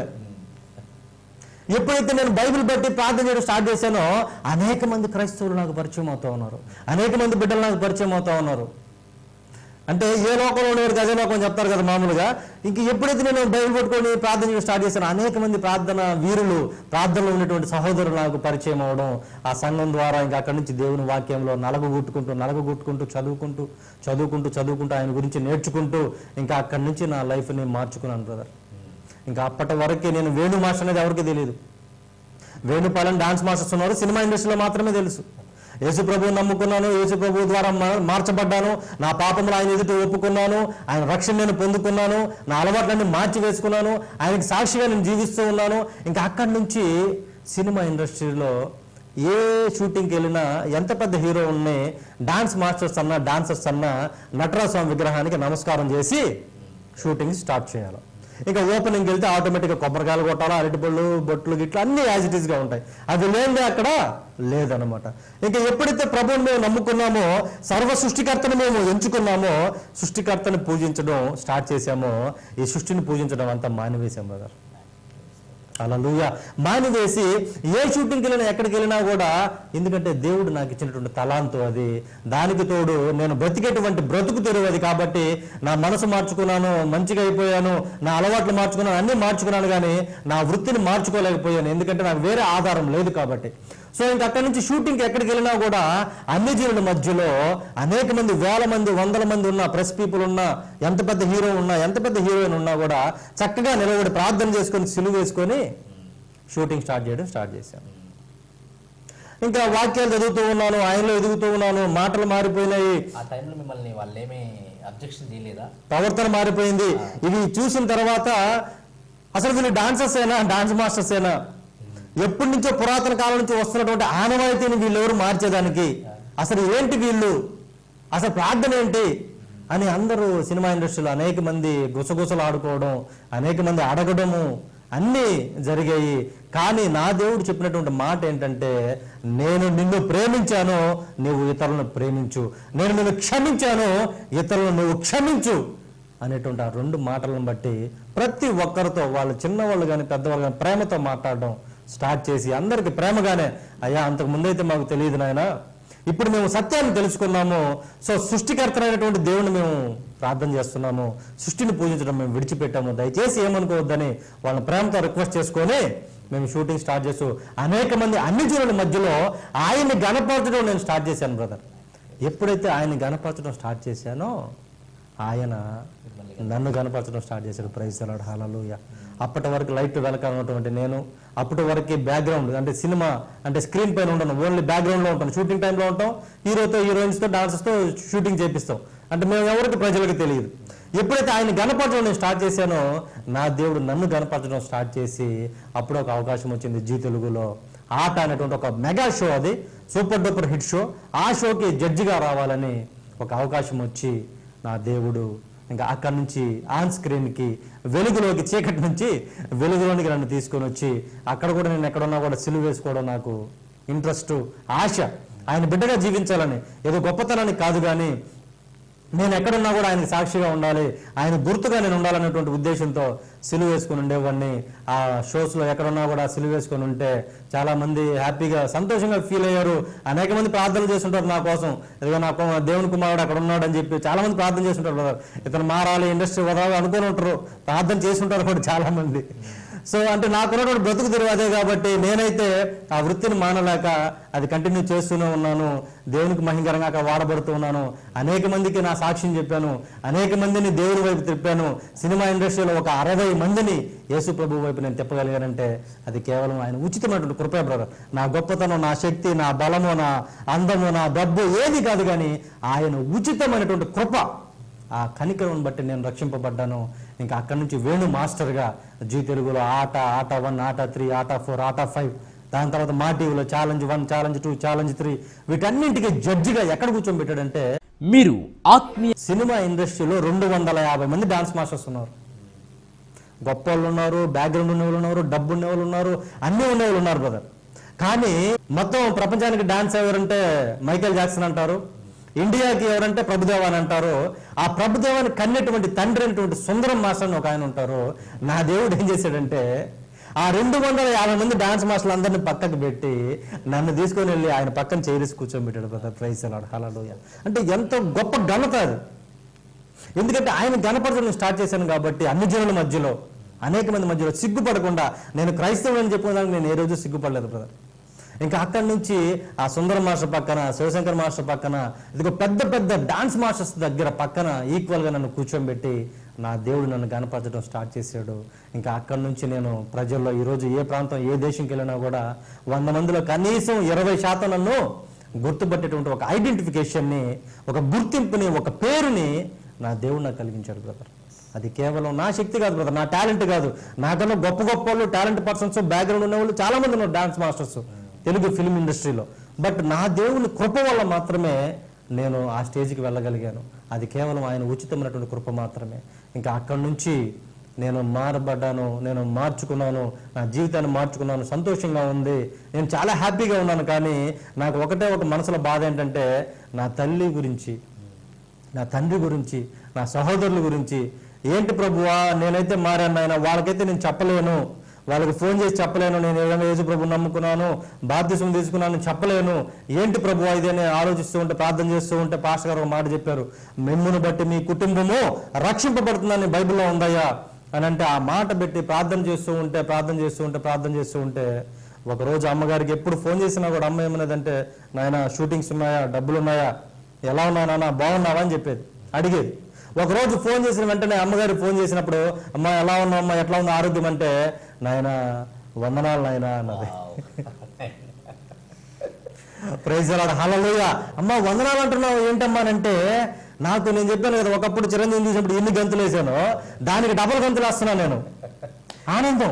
ఎప్పుడైతే నేను బైబిల్ బట్టి ప్రార్థన చేయడం స్టార్ట్ చేశానో అనేక మంది క్రైస్తవులు నాకు పరిచయం అవుతా ఉన్నారు అనేక మంది బిడ్డలు నాకు పరిచయం అవుతా ఉన్నారు అంటే ఏ లోకంలో ఉండేవారికి అదే లోకం చెప్తారు కదా మామూలుగా ఇంక ఎప్పుడైతే నేను బైబిల్ పట్టుకొని ప్రార్థన చేయడం స్టార్ట్ చేశాను అనేక మంది ప్రార్థన వీరులు ప్రార్థనలో ఉన్నటువంటి సహోదరులు నాకు పరిచయం అవడం ఆ సంఘం ద్వారా ఇంకా అక్కడి నుంచి దేవుని వాక్యంలో నలగగొట్టుకుంటూ నలగగొట్టుకుంటూ చదువుకుంటూ చదువుకుంటూ చదువుకుంటూ ఆయన గురించి నేర్చుకుంటూ ఇంకా అక్కడి నుంచి నా లైఫ్ని మార్చుకున్నాను బ్రదర్ ఇంకా అప్పటి వరకే నేను వేణు మాస్టర్ అనేది ఎవరికి తెలియదు వేణుపాలెం డాన్స్ మాస్టర్స్ ఉన్నారు సినిమా ఇండస్ట్రీలో మాత్రమే తెలుసు యేసు ప్రభువు నమ్ముకున్నాను యేసు ప్రభు ద్వారా మా- మార్చబడ్డాను నా పాపములు ఆయన ఎదుట ఒప్పుకున్నాను ఆయన రక్షణ నేను పొందుకున్నాను నా అలవాట్లన్నీ మార్చి వేసుకున్నాను ఆయనకి సాక్షిగా నేను జీవిస్తూ ఉన్నాను ఇంకా అక్కడి నుంచి సినిమా ఇండస్ట్రీలో ఏ షూటింగ్కి వెళ్ళినా ఎంత పెద్ద హీరో ఉన్నాయి డాన్స్ మాస్టర్స్ అన్నా డాన్సర్స్ అన్నా నటరాజ స్వామి విగ్రహానికి నమస్కారం చేసి షూటింగ్ స్టార్ట్ చేయాలి ఇంకా ఓపెనింగ్కి వెళ్తే ఆటోమేటిక్గా కొబ్బరికాయలు కొట్టాలి అరటిపళ్ళు బొట్లు గిట్లు అన్ని యాజ్ ఇట్ ఈస్గా ఉంటాయి అది లేనిదే అక్కడ లేదనమాట ఇంకా ఎప్పుడైతే ప్రభువుని మేము నమ్ముకున్నామో సర్వ సృష్టికర్తను మేము ఎంచుకున్నామో సృష్టికర్తని పూజించడం స్టార్ట్ చేశామో ఈ సృష్టిని పూజించడం అంతా మానివేశాం బ్రదర్ అలా లూయ మానివేసి ఏ షూటింగ్కి వెళ్ళినా ఎక్కడికి వెళ్ళినా కూడా ఎందుకంటే దేవుడు నాకు ఇచ్చినటువంటి తలాంతు అది దానికి తోడు నేను బ్రతికేటువంటి బ్రతుకు తెరువు అది కాబట్టి నా మనసు మార్చుకున్నాను మంచిగా అయిపోయాను నా అలవాట్లు మార్చుకున్నాను అన్నీ మార్చుకున్నాను కానీ నా వృత్తిని మార్చుకోలేకపోయాను ఎందుకంటే నాకు వేరే ఆధారం లేదు కాబట్టి సో ఇంక అక్కడి నుంచి షూటింగ్కి ఎక్కడికి వెళ్ళినా కూడా అన్ని జీవుల మధ్యలో అనేక మంది వేల మంది వందల మంది ఉన్నా ప్రెస్ పీపుల్ ఉన్నా ఎంత పెద్ద హీరో ఉన్నా ఎంత పెద్ద హీరోయిన్ ఉన్నా కూడా చక్కగా నిలబడి ప్రార్థన చేసుకొని సిలువ వేసుకొని షూటింగ్ స్టార్ట్ చేయడం స్టార్ట్ చేశాను ఇంకా వాక్యాలు చదువుతూ ఉన్నాను ఆయనలో ఎదుగుతూ ఉన్నాను మాటలు మారిపోయినాయి ఆ టైంలో మిమ్మల్ని వాళ్ళు ఏమీ అబ్జెక్షన్ చేయలేదా ప్రవర్తన మారిపోయింది ఇవి చూసిన తర్వాత అసలు వీళ్ళు డాన్సర్స్ అయినా డాన్స్ మాస్టర్స్ అయినా ఎప్పటి నుంచో పురాతన కాలం నుంచి వస్తున్నటువంటి ఆనవాయితీని వీళ్ళెవరు మార్చేదానికి అసలు ఏంటి వీళ్ళు అసలు ప్రార్థన ఏంటి అని అందరూ సినిమా ఇండస్ట్రీలో అనేక మంది గుసగుసలు ఆడుకోవడం అనేక మంది అడగడము అన్నీ జరిగాయి కానీ నా దేవుడు చెప్పినటువంటి మాట ఏంటంటే నేను నిన్ను ప్రేమించాను నువ్వు ఇతరులను ప్రేమించు నేను నిన్ను క్షమించాను ఇతరులను నువ్వు క్షమించు అనేటువంటి ఆ రెండు మాటలను బట్టి ప్రతి ఒక్కరితో వాళ్ళు చిన్నవాళ్ళు కానీ పెద్దవాళ్ళు కానీ ప్రేమతో మాట్లాడడం స్టార్ట్ చేసి అందరికి ప్రేమగానే అయ్యా అంతకు ముందైతే మాకు తెలియదు నాయన ఇప్పుడు మేము సత్యాన్ని తెలుసుకున్నాము సో సృష్టికర్తనైనటువంటి దేవుని మేము ప్రార్థన చేస్తున్నాము సృష్టిని పూజించడం మేము విడిచిపెట్టాము దయచేసి ఏమనుకోవద్దని వాళ్ళని ప్రేమతో రిక్వెస్ట్ చేసుకొని మేము షూటింగ్ స్టార్ట్ చేస్తూ అనేక మంది అన్ని జీవుల మధ్యలో ఆయన్ని గణపరచడం నేను స్టార్ట్ చేశాను బ్రదర్ ఎప్పుడైతే ఆయన్ని గణపరచడం స్టార్ట్ చేశానో ఆయన నన్ను కనపరచడం స్టార్ట్ చేశాడు ప్రైజ్ అలాడ్ హాలూయ అప్పటి వరకు లైట్ వెనకాల ఉన్నటువంటి నేను అప్పటి వరకు బ్యాక్గ్రౌండ్ అంటే సినిమా అంటే స్క్రీన్ పైన ఉండను ఓన్లీ బ్యాక్గ్రౌండ్లో ఉంటాను షూటింగ్ టైంలో ఉంటాం హీరోతో హీరోయిన్స్తో డాన్సర్స్తో షూటింగ్ చేపిస్తాం అంటే మేము ఎవరికి ప్రజలకు తెలియదు ఎప్పుడైతే ఆయన గణపరచడం నేను స్టార్ట్ చేశానో నా దేవుడు నన్ను గణపరచడం స్టార్ట్ చేసి అప్పుడు ఒక అవకాశం వచ్చింది జీ తెలుగులో ఆట అనేటువంటి ఒక మెగా షో అది సూపర్ డూపర్ హిట్ షో ఆ షోకి జడ్జిగా రావాలని ఒక అవకాశం వచ్చి నా దేవుడు ఇంకా అక్కడి నుంచి ఆన్ స్క్రీన్కి వెలుగులోకి చీకటి నుంచి వెలుగులోనికి నన్ను తీసుకొని వచ్చి అక్కడ కూడా నేను ఎక్కడున్నా కూడా సిలువ వేసుకోవడం నాకు ఇంట్రెస్ట్ ఆశ ఆయన బిడ్డగా జీవించాలని ఏదో గొప్పతనానికి కాదు కానీ నేను ఎక్కడున్నా కూడా ఆయనకి సాక్షిగా ఉండాలి ఆయన గుర్తుగా నేను ఉండాలనేటువంటి ఉద్దేశంతో సిలువ వేసుకుని ఉండేవాడిని ఆ షోస్లో ఎక్కడున్నా కూడా సిలువ వేసుకొని ఉంటే చాలా మంది హ్యాపీగా సంతోషంగా ఫీల్ అయ్యారు అనేక మంది ప్రార్థనలు చేస్తుంటారు నా కోసం ఇదిగో నా కు- దేవుని కుమారుడు అక్కడ ఉన్నాడు అని చెప్పి చాలా మంది ప్రార్థన చేస్తుంటారు brother. ఇతను మారాలి ఇండస్ట్రీ వదలాలి అనుకుని ఉంటారు ప్రార్థన చేస్తుంటారు కూడా చాలా మంది సో అంటే నాకున్నటువంటి బ్రతుకు తెరువు అదే కాబట్టి నేనైతే ఆ వృత్తిని మానలేక అది కంటిన్యూ చేస్తూనే ఉన్నాను దేవునికి మహింకరంగా అక్కడ వాడబడుతూ ఉన్నాను అనేక మందికి నా సాక్ష్యం చెప్పాను అనేక మందిని దేవుని వైపు తిప్పాను సినిమా ఇండస్ట్రీలో ఒక అరవై మందిని యేసు ప్రభు వైపు నేను తిప్పగలిగానంటే అది కేవలం ఆయన ఉచితమైనటువంటి కృపే బ్రదర్ నా గొప్పతనం నా శక్తి నా బలము నా అందము నా డబ్బు ఏది కాదు కానీ ఆయన ఉచితమైనటువంటి కృప ఆ కనికరం బట్టి నేను రక్షింపబడ్డాను ఇంకా అక్కడి నుంచి వేణు మాస్టర్గా జీ తెలుగులో ఆట ఆట వన్ ఆట త్రీ ఆట ఫోర్ ఆట ఫైవ్ దాని తర్వాత మా టీవీలో challenge one challenge two challenge three వీటన్నింటికి జడ్జిగా ఎక్కడ కూర్చోబెట్టాడంటే మీరు ఆత్మీయ సినిమా ఇండస్ట్రీలో రెండు వందల యాభై మంది డాన్స్ మాస్టర్స్ ఉన్నారు గొప్ప వాళ్ళు ఉన్నారు బ్యాక్గ్రౌండ్ ఉన్న వాళ్ళు ఉన్నారు డబ్బు ఉన్న వాళ్ళు ఉన్నారు అన్నీ ఉన్న వాళ్ళు ఉన్నారు బ్రదర్ కానీ మొత్తం ప్రపంచానికి డాన్స్ ఎవరంటే మైకేల్ జాక్సన్ అంటారు ఇండియాకి ఎవరంటే ప్రభుదేవ అని అంటారు ఆ ప్రభుదేవాన్ని కన్నటువంటి తండ్రి అయినటువంటి సుందరం మాస్టర్ అని ఒక ఆయన ఉంటారు నా దేవుడు ఏం చేశాడంటే ఆ రెండు వందల యాభై మంది డాన్స్ మాస్టర్లు అందరిని పక్కకు పెట్టి నన్ను తీసుకొని వెళ్ళి ఆయన పక్కన చేరేసి కూర్చోబెట్టాడు బ్రదర్ ప్రైస్ అలాడు హలోయ అంటే ఎంతో గొప్ప ఘనత అది ఎందుకంటే ఆయన గణపరచడం స్టార్ట్ చేశాను కాబట్టి అన్ని జనుల మధ్యలో అనేక మంది మధ్యలో సిగ్గుపడకుండా నేను క్రైస్తవుడు అని చెప్పుకోవడానికి నేను ఏ రోజు సిగ్గుపడలేదు బ్రదర్ ఇంకా అక్కడి నుంచి ఆ సుందర మాస్టర్ పక్కన శివశంకర్ మాస్టర్ పక్కన ఇదిగో పెద్ద పెద్ద డాన్స్ మాస్టర్స్ దగ్గర పక్కన ఈక్వల్గా నన్ను కూర్చోబెట్టి నా దేవుడు నన్ను గణపరచడం స్టార్ట్ చేశాడు ఇంకా అక్కడి నుంచి నేను ప్రజల్లో ఈరోజు ఏ ప్రాంతం ఏ దేశంకి వెళ్ళినా కూడా వంద మందిలో కనీసం ఇరవై శాతం నన్ను గుర్తుపట్టేటువంటి ఒక ఐడెంటిఫికేషన్ని ఒక గుర్తింపుని ఒక పేరుని నా దేవుడు నాకు కలిగించాడు బ్రదర్ అది కేవలం నా శక్తి కాదు బ్రదర్ నా టాలెంట్ కాదు నాకన్నా గొప్ప గొప్ప వాళ్ళు టాలెంట్ పర్సన్స్ బ్యాక్గ్రౌండ్ ఉన్న వాళ్ళు చాలా మంది ఉన్నారు డాన్స్ మాస్టర్స్ తెలుగు ఫిల్మ్ ఇండస్ట్రీలో బట్ నా దేవుని కృప వల్ల మాత్రమే నేను ఆ స్టేజ్కి వెళ్ళగలిగాను అది కేవలం ఆయన ఉచితమైనటువంటి కృప మాత్రమే ఇంకా అక్కడి నుంచి నేను మారబడ్డాను నేను మార్చుకున్నాను నా జీవితాన్ని మార్చుకున్నాను సంతోషంగా ఉంది నేను చాలా హ్యాపీగా ఉన్నాను కానీ నాకు ఒకటే ఒక మనసులో బాధ ఏంటంటే నా తల్లి గురించి నా తండ్రి గురించి నా సహోదరుల గురించి ఏంటి ప్రభువా నేనైతే మారాను ఆయన వాళ్ళకైతే నేను చెప్పలేను వాళ్ళకి ఫోన్ చేసి చెప్పలేను నేను ఏదైనా యేసు ప్రభు నమ్ముకున్నాను బాధ్యసం తీసుకున్నాను చెప్పలేను ఏంటి ప్రభు ఇదే నేను ఆలోచిస్తూ ఉంటే ప్రార్థన చేస్తూ ఉంటే పాస్టర్ గారు ఒక మాట చెప్పారు మిమ్మును బట్టి మీ కుటుంబము రక్షింపబడుతుందని బైబిల్లో ఉందయ్యా అని అంటే ఆ మాట పెట్టి ప్రార్థన చేస్తూ ఉంటే ప్రార్థన చేస్తూ ఉంటే ప్రార్థన చేస్తూ ఉంటే ఒకరోజు అమ్మగారికి ఎప్పుడు ఫోన్ చేసినా కూడా అమ్మ ఏమన్నదంటే నాయన షూటింగ్స్ ఉన్నాయా డబ్బులు ఉన్నాయా ఎలా ఉన్నావు నాన్న బాగున్నావా అని చెప్పేది అడిగేది ఒకరోజు ఫోన్ చేసిన వెంటనే అమ్మగారు ఫోన్ చేసినప్పుడు అమ్మ ఎలా ఉన్నావు అమ్మ ఎట్లా ఉంది ఆరోగ్యం అంటే నాయన వందనాలు నాయన అన్నది ప్రైజ్ అలాడు హలలోయ అమ్మ వందనాలు అంటున్నావు ఏంటమ్మా అని అంటే నాకు నేను చెప్పాను కదా ఒకప్పుడు చిరంజీవి చూసినప్పుడు ఎన్ని గంతులు వేసానో దానికి డబల్ గంతులు వేస్తున్నాను నేను ఆనందం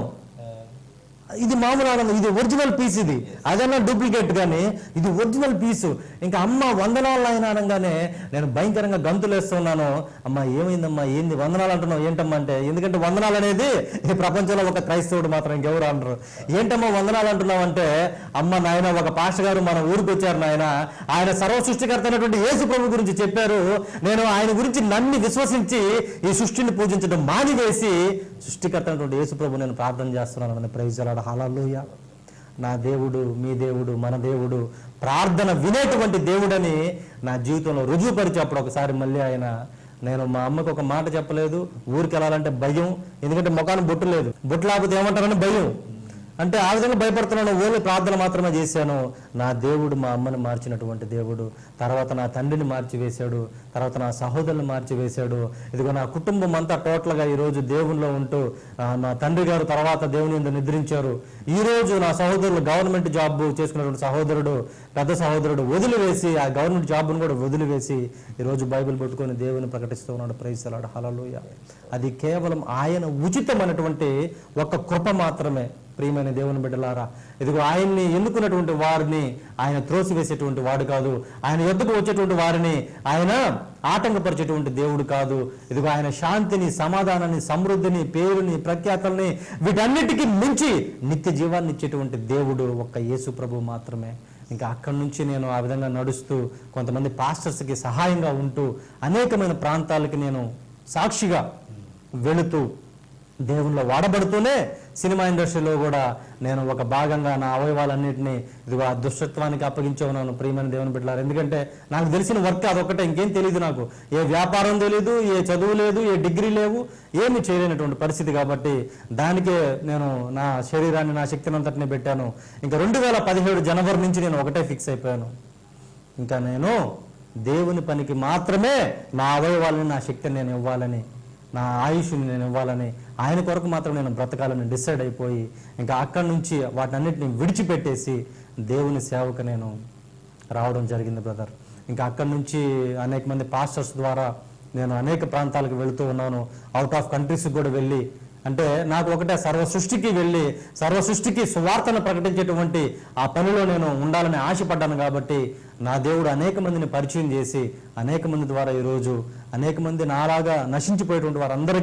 ఇది మామూలు ఆనందం ఇది ఒరిజినల్ పీస్ ఇది అదన్నా డూప్లికేట్ కానీ ఇది ఒరిజినల్ పీసు ఇంకా అమ్మ వందనాలు ఆయన అనగానే నేను భయంకరంగా గంతులు వేస్తున్నాను అమ్మ ఏమైందమ్మా ఏంది వందనాలు అంటున్నావు ఏంటమ్మా అంటే ఎందుకంటే వందనాలు అనేది ఈ ప్రపంచంలో ఒక క్రైస్తవుడు మాత్రం ఇంకెవరు అనరు ఏంటమ్మా వందనాలు అంటున్నావు అంటే అమ్మ నాయన ఒక పాష గారు మన ఊరికి వచ్చారు నాయన ఆయన సర్వ సృష్టికర్త అయినటువంటి యేసు ప్రభు గురించి చెప్పారు నేను ఆయన గురించి నన్ను విశ్వసించి ఈ సృష్టిని పూజించడం మానివేసి సృష్టికర్త అయినటువంటి యేసు ప్రభు నేను ప్రార్థన చేస్తున్నాను అని ప్రైజలాడ హలలుయ నా దేవుడు మీ దేవుడు మన దేవుడు ప్రార్థన వినేటువంటి దేవుడని నా జీవితంలో రుజువుపరిచి అప్పుడు ఒకసారి మళ్ళీ ఆయన నేను మా అమ్మకు ఒక మాట చెప్పలేదు ఊరికి వెళ్ళాలంటే భయం ఎందుకంటే ముఖాన్ని బొట్టు లేదు బొట్టు లేకపోతే ఏమంటారని భయం అంటే ఆ విధంగా భయపడుతున్నాను ఓన్లీ ప్రార్థన మాత్రమే చేశాను నా దేవుడు మా అమ్మని మార్చినటువంటి దేవుడు తర్వాత నా తండ్రిని మార్చి వేశాడు తర్వాత నా సహోదరుని మార్చి వేశాడు ఇదిగో నా కుటుంబం అంతా టోటల్గా ఈరోజు దేవునిలో ఉంటూ ఆ, నా తండ్రి గారు తర్వాత దేవుని యందు నిద్రించారు ఈ రోజు నా సహోదరులు గవర్నమెంట్ జాబ్ చేసుకున్నటువంటి సహోదరుడు పెద్ద సహోదరుడు వదిలివేసి ఆ గవర్నమెంట్ జాబ్ను కూడా వదిలివేసి ఈరోజు బైబిల్ పట్టుకొని దేవుని ప్రకటిస్తూ ఉన్నాడు ప్రైసలాడు హలలుయ అది కేవలం ఆయన ఉచితమైనటువంటి ఒక కృప మాత్రమే ప్రియమైన దేవుని బిడ్డలారా ఇదిగో ఆయన్ని ఎన్నుకున్నటువంటి వారిని ఆయన త్రోసివేసేటువంటి వాడు కాదు ఆయన ఎద్దుకు వచ్చేటువంటి వారిని ఆయన ఆటంకపరిచేటువంటి దేవుడు కాదు ఇదిగో ఆయన శాంతిని సమాధానాన్ని సమృద్ధిని పేరుని ప్రఖ్యాతల్ని వీటన్నిటికీ మించి నిత్య జీవాన్ని ఇచ్చేటువంటి దేవుడు ఒక్క యేసు ప్రభు మాత్రమే ఇంకా అక్కడి నుంచి నేను ఆ విధంగా నడుస్తూ కొంతమంది పాస్టర్స్కి సహాయంగా ఉంటూ అనేకమైన ప్రాంతాలకి నేను సాక్షిగా వెళుతూ దేవుల్లో వాడబడుతూనే సినిమా ఇండస్ట్రీలో కూడా నేను ఒక భాగంగా నా అవయవాలన్నింటినీ ఇదిగో ఆ దుష్టత్వానికి అప్పగించే ఉన్నాను ప్రియమైన దేవుని బిడ్డలారు ఎందుకంటే నాకు తెలిసిన వర్క్ అదొకటే ఇంకేం తెలియదు నాకు ఏ వ్యాపారం తెలియదు ఏ చదువు లేదు ఏ డిగ్రీ లేవు ఏమి చేయలేనటువంటి పరిస్థితి కాబట్టి దానికే నేను నా శరీరాన్ని నా శక్తిని అంతటిని పెట్టాను ఇంకా రెండు వేల పదిహేడు జనవరి నుంచి నేను ఒకటే ఫిక్స్ అయిపోయాను ఇంకా నేను దేవుని పనికి మాత్రమే నా అవయవాలని నా శక్తిని నేను ఇవ్వాలని నా ఆయుష్ని నేను ఇవ్వాలని ఆయన కొరకు మాత్రం నేను బ్రతకాలని డిసైడ్ అయిపోయి ఇంకా అక్కడి నుంచి వాటన్నిటిని విడిచిపెట్టేసి దేవుని సేవకు నేను రావడం జరిగింది బ్రదర్ ఇంకా అక్కడి నుంచి అనేక మంది పాస్టర్స్ ద్వారా నేను అనేక ప్రాంతాలకు వెళుతూ ఉన్నాను అవుట్ ఆఫ్ కంట్రీస్కి కూడా వెళ్ళి అంటే నాకు ఒకటే సర్వ సృష్టికి వెళ్ళి సర్వ సృష్టికి సువార్తను ప్రకటించేటువంటి ఆ పనిలో నేను ఉండాలని ఆశపడ్డాను కాబట్టి నా దేవుడు అనేక మందిని పరిచయం చేసి అనేక మంది ద్వారా ఈరోజు అనేక మంది నాలాగా నశించిపోయేటువంటి వారందరికీ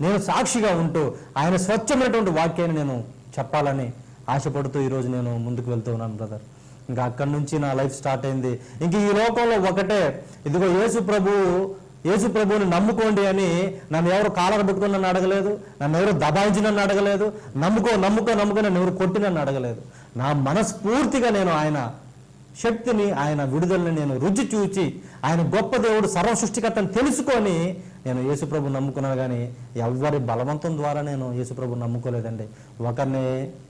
నేను సాక్షిగా ఉంటూ ఆయన స్వచ్ఛమైనటువంటి వాక్యాన్ని నేను చెప్పాలని ఆశపడుతూ ఈరోజు నేను ముందుకు వెళ్తూ ఉన్నాను బ్రదర్ ఇంకా అక్కడి నుంచి నా లైఫ్ స్టార్ట్ అయింది ఇంక ఈ లోకంలో ఒకటే ఇదిగో యేసు ప్రభు యేసు ప్రభువుని నమ్ముకోండి అని నన్ను ఎవరు కాలర పెట్టుకుని నన్ను అడగలేదు నన్ను ఎవరు దబాయించి నన్ను అడగలేదు నమ్ముకో నమ్ముకో నమ్ముకో నన్ను ఎవరు కొట్టి నన్ను అడగలేదు నా మనస్ఫూర్తిగా నేను ఆయన శక్తిని ఆయన విడుదలని నేను రుచి చూచి ఆయన గొప్ప దేవుడు సర్వ సృష్టికర్తని తెలుసుకొని నేను యేసుప్రభు నమ్ముకున్నాను కానీ ఎవరి బలవంతం ద్వారా నేను యేసుప్రభు నమ్ముకోలేదండి ఒకరిని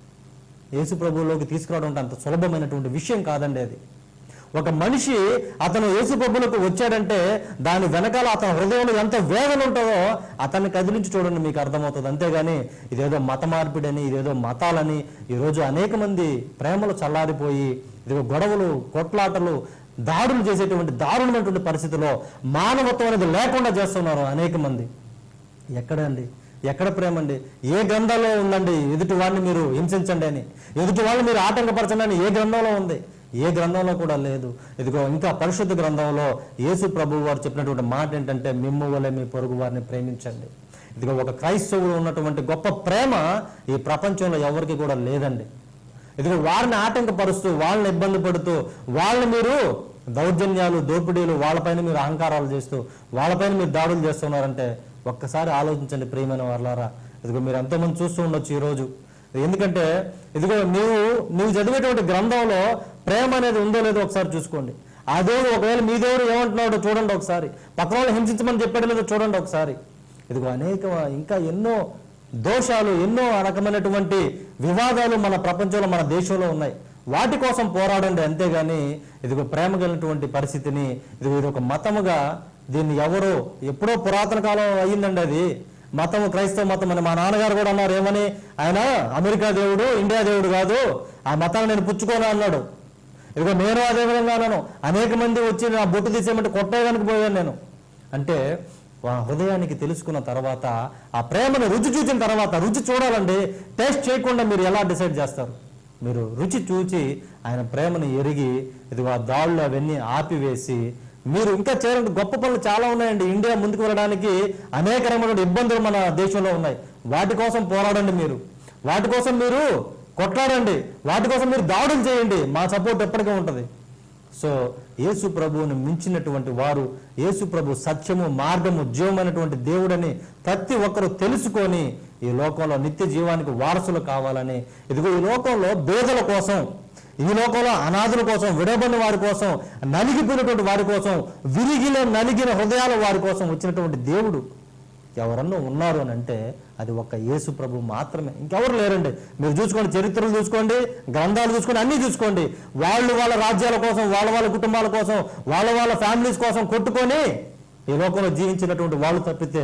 యేసుప్రభులోకి తీసుకురావడం అంటే అంత సులభమైనటువంటి విషయం కాదండి అది ఒక మనిషి అతను యేసుప్రభులకు వచ్చాడంటే దాని వెనకాల అతని హృదయంలో ఎంత వేదన ఉంటుందో అతన్ని కదిలించి చూడండి మీకు అర్థమవుతుంది అంతేగాని ఇదేదో మత మార్పిడని ఇదేదో మతాలని ఈరోజు అనేక మంది ప్రేమలు చల్లారిపోయి ఇదిగో గొడవలు కొట్లాటలు దాడులు చేసేటువంటి దారుణమైనటువంటి పరిస్థితిలో మానవత్వం అనేది లేకుండా చేస్తున్నారు అనేక మంది ఎక్కడండి ఎక్కడ ప్రేమ అండి ఏ గ్రంథంలో ఉందండి ఎదుటి వాడిని మీరు హింసించండి అని ఎదుటి వాళ్ళని మీరు ఆటంకపరచండి అని ఏ గ్రంథంలో ఉంది ఏ గ్రంథంలో కూడా లేదు ఇదిగో ఇంకా పరిశుద్ధ గ్రంథంలో యేసు ప్రభు వారు చెప్పినటువంటి మాట ఏంటంటే మిమ్ము వలె మీ పొరుగు వారిని ప్రేమించండి ఇదిగో ఒక క్రైస్తవుడు ఉన్నటువంటి గొప్ప ప్రేమ ఈ ప్రపంచంలో ఎవరికి కూడా లేదండి ఇదిగో వారిని ఆటంకపరుస్తూ వాళ్ళని ఇబ్బంది పడుతూ వాళ్ళని మీరు దౌర్జన్యాలు దోపిడీలు వాళ్ళపైన మీరు అహంకారాలు చేస్తూ వాళ్ళపైన మీరు దాడులు చేస్తున్నారంటే ఒక్కసారి ఆలోచించండి ప్రియమైన వాళ్ళారా ఇదిగో మీరు ఎంతోమంది చూస్తూ ఉండొచ్చు ఈరోజు ఎందుకంటే ఇదిగో నీవు నీవు చదివేటువంటి గ్రంథంలో ప్రేమ అనేది ఉందో లేదో ఒకసారి చూసుకోండి ఆ దేవుడు ఒకవేళ మీ దేవుడు ఏమంటున్నాడో చూడండి ఒకసారి పక్కన వాళ్ళు హింసించమని చెప్పాడు లేదో చూడండి ఒకసారి ఇదిగో అనేక ఇంకా ఎన్నో దోషాలు ఎన్నో రకమైనటువంటి వివాదాలు మన ప్రపంచంలో మన దేశంలో ఉన్నాయి వాటి కోసం పోరాడండి అంతేగాని ఇదిగో ప్రేమ కలిగినటువంటి పరిస్థితిని ఇదిగో ఇది ఒక మతముగా దీన్ని ఎవరో ఎప్పుడో పురాతన కాలం అయ్యిందండి అది మతము క్రైస్తవ మతం అని మా నాన్నగారు కూడా అన్నారు ఏమని ఆయన అమెరికా దేవుడు ఇండియా దేవుడు కాదు ఆ మతాన్ని నేను పుచ్చుకోను అన్నాడు ఇదిగో నేను అదే విధంగా అన్నాను అనేక మంది వచ్చి నా బొట్టు తీసేయమంటే కొట్టేయడానికి పోయాను నేను అంటే ఆ హృదయానికి తెలుసుకున్న తర్వాత ఆ ప్రేమను రుచి చూసిన తర్వాత రుచి చూడాలండి టేస్ట్ చేయకుండా మీరు ఎలా డిసైడ్ చేస్తారు మీరు రుచి చూచి ఆయన ప్రేమను ఎరిగి ఇదిగో ఆ దాళ్ళు అవన్నీ ఆపివేసి మీరు ఇంకా చేయాలంటే గొప్ప పనులు చాలా ఉన్నాయండి ఇండియా ముందుకు వెళ్ళడానికి అనేక రకమైన ఇబ్బందులు మన దేశంలో ఉన్నాయి వాటి కోసం పోరాడండి మీరు వాటి కోసం మీరు కొట్లాడండి వాటి కోసం మీరు దాడులు చేయండి మా సపోర్ట్ ఎప్పటికీ ఉంటుంది సో యేసు ప్రభువుని మించినటువంటి వారు యేసు ప్రభు సత్యము మార్గము జీవమైనటువంటి దేవుడని ప్రతి ఒక్కరూ తెలుసుకొని ఈ లోకంలో నిత్య జీవానికి వారసులు కావాలని ఇదిగో ఈ లోకంలో పేదల కోసం ఈ లోకంలో అనాథుల కోసం విడబడిన వారి కోసం నలిగిపోయినటువంటి వారి కోసం విరిగిన నలిగిన హృదయాల వారి కోసం వచ్చినటువంటి దేవుడు ఎవరన్నా ఉన్నారు అని అంటే అది ఒక్క యేసు ప్రభు మాత్రమే ఇంకెవరు లేరండి మీరు చూసుకోండి చరిత్రలు చూసుకోండి గ్రంథాలు చూసుకోండి అన్నీ చూసుకోండి వాళ్ళు వాళ్ళ రాజ్యాల కోసం వాళ్ళ వాళ్ళ కుటుంబాల కోసం వాళ్ళ వాళ్ళ ఫ్యామిలీస్ కోసం కొట్టుకొని ఈ లోకంలో జీవించినటువంటి వాళ్ళు తప్పితే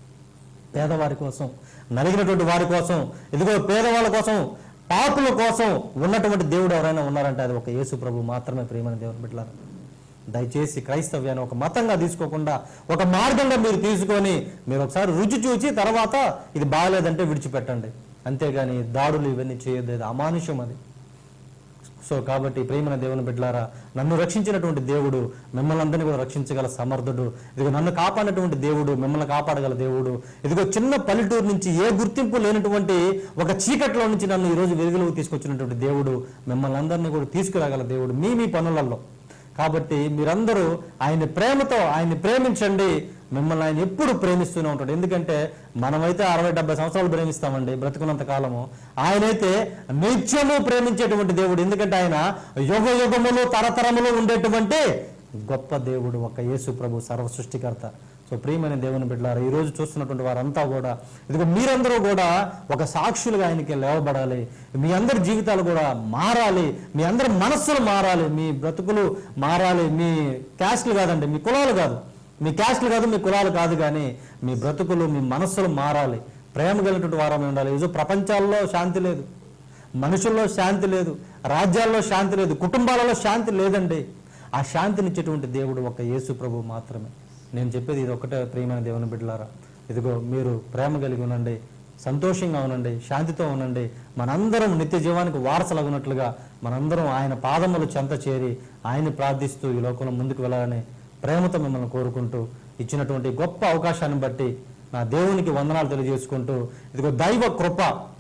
పేదవారి కోసం నలిగినటువంటి వారి కోసం ఇదిగో పేదవాళ్ళ కోసం పాపుల కోసం ఉన్నటువంటి దేవుడు ఎవరైనా ఉన్నారంటే అది ఒక యేసు ప్రభు మాత్రమే ప్రియమైన దేవుని బిడ్డలారా దయచేసి క్రైస్తవ్యాన్ని ఒక మతంగా తీసుకోకుండా ఒక మార్గంగా మీరు తీసుకొని మీరు ఒకసారి రుచి చూచి తర్వాత ఇది బాగలేదంటే విడిచిపెట్టండి అంతేగాని దాడులు ఇవన్నీ చేయొద్దు ఇది అమానుష్యం అది సో కాబట్టి ప్రేమన దేవుని బిడ్డలారా నన్ను రక్షించినటువంటి దేవుడు మిమ్మల్ని అందరినీ కూడా రక్షించగల సమర్థుడు ఇదిగో నన్ను కాపాడినటువంటి దేవుడు మిమ్మల్ని కాపాడగల దేవుడు ఇదిగో చిన్న పల్లెటూరు నుంచి ఏ గుర్తింపు లేనటువంటి ఒక చీకట్లో నుంచి నన్ను ఈరోజు వెలుగులోకి తీసుకొచ్చినటువంటి దేవుడు మిమ్మల్ని అందరినీ కూడా తీసుకురాగల దేవుడు మీ మీ పనులలో కాబట్టి మీరందరూ ఆయన ప్రేమతో ఆయన్ని ప్రేమించండి మిమ్మల్ని ఆయన ఎప్పుడు ప్రేమిస్తూనే ఉంటాడు ఎందుకంటే మనమైతే అరవై డెబ్బై సంవత్సరాలు ప్రేమిస్తామండి బ్రతుకున్నంత కాలము ఆయనైతే నిత్యము ప్రేమించేటువంటి దేవుడు ఎందుకంటే ఆయన యుగ యుగములు తరతరములు ఉండేటువంటి గొప్ప దేవుడు ఒక యేసు ప్రభు సర్వ సృష్టికర్త సో ప్రియమైన దేవుని బిడ్డలారా ఈ రోజు చూస్తున్నటువంటి వారంతా కూడా ఇదిగో మీరందరూ కూడా ఒక సాక్షులుగా ఆయనకి లేవబడాలి మీ అందరి జీవితాలు కూడా మారాలి మీ అందరి మనస్సులు మారాలి మీ బ్రతుకులు మారాలి మీ క్యాస్ట్లు కాదండి మీ కులాలు కాదు మీ క్యాస్ట్లు కాదు మీ కులాలు కాదు కానీ మీ బ్రతుకులు మీ మనస్సులు మారాలి ప్రేమ కలిగినటువంటి వారమే ఉండాలి ఈరోజు ప్రపంచాల్లో శాంతి లేదు మనుషుల్లో శాంతి లేదు రాజ్యాల్లో శాంతి లేదు కుటుంబాలలో శాంతి లేదండి ఆ శాంతినిచ్చేటువంటి దేవుడు ఒక యేసు ప్రభు మాత్రమే నేను చెప్పేది ఇది ఒకటే ప్రియమైన దేవుని బిడ్డలారా ఇదిగో మీరు ప్రేమ కలిగి ఉండండి సంతోషంగా ఉండండి శాంతితో ఉండండి మనందరం నిత్య జీవానికి వారసలగునట్లుగా మనందరం ఆయన పాదములు చెంత చేరి ఆయన్ని ప్రార్థిస్తూ ఈ లోకంలో ముందుకు వెళ్ళాలని ప్రేమతో మిమ్మల్ని కోరుకుంటూ ఇచ్చినటువంటి గొప్ప అవకాశాన్ని బట్టి నా దేవునికి వందనాలు తెలియజేసుకుంటూ ఇదిగో దైవ కృప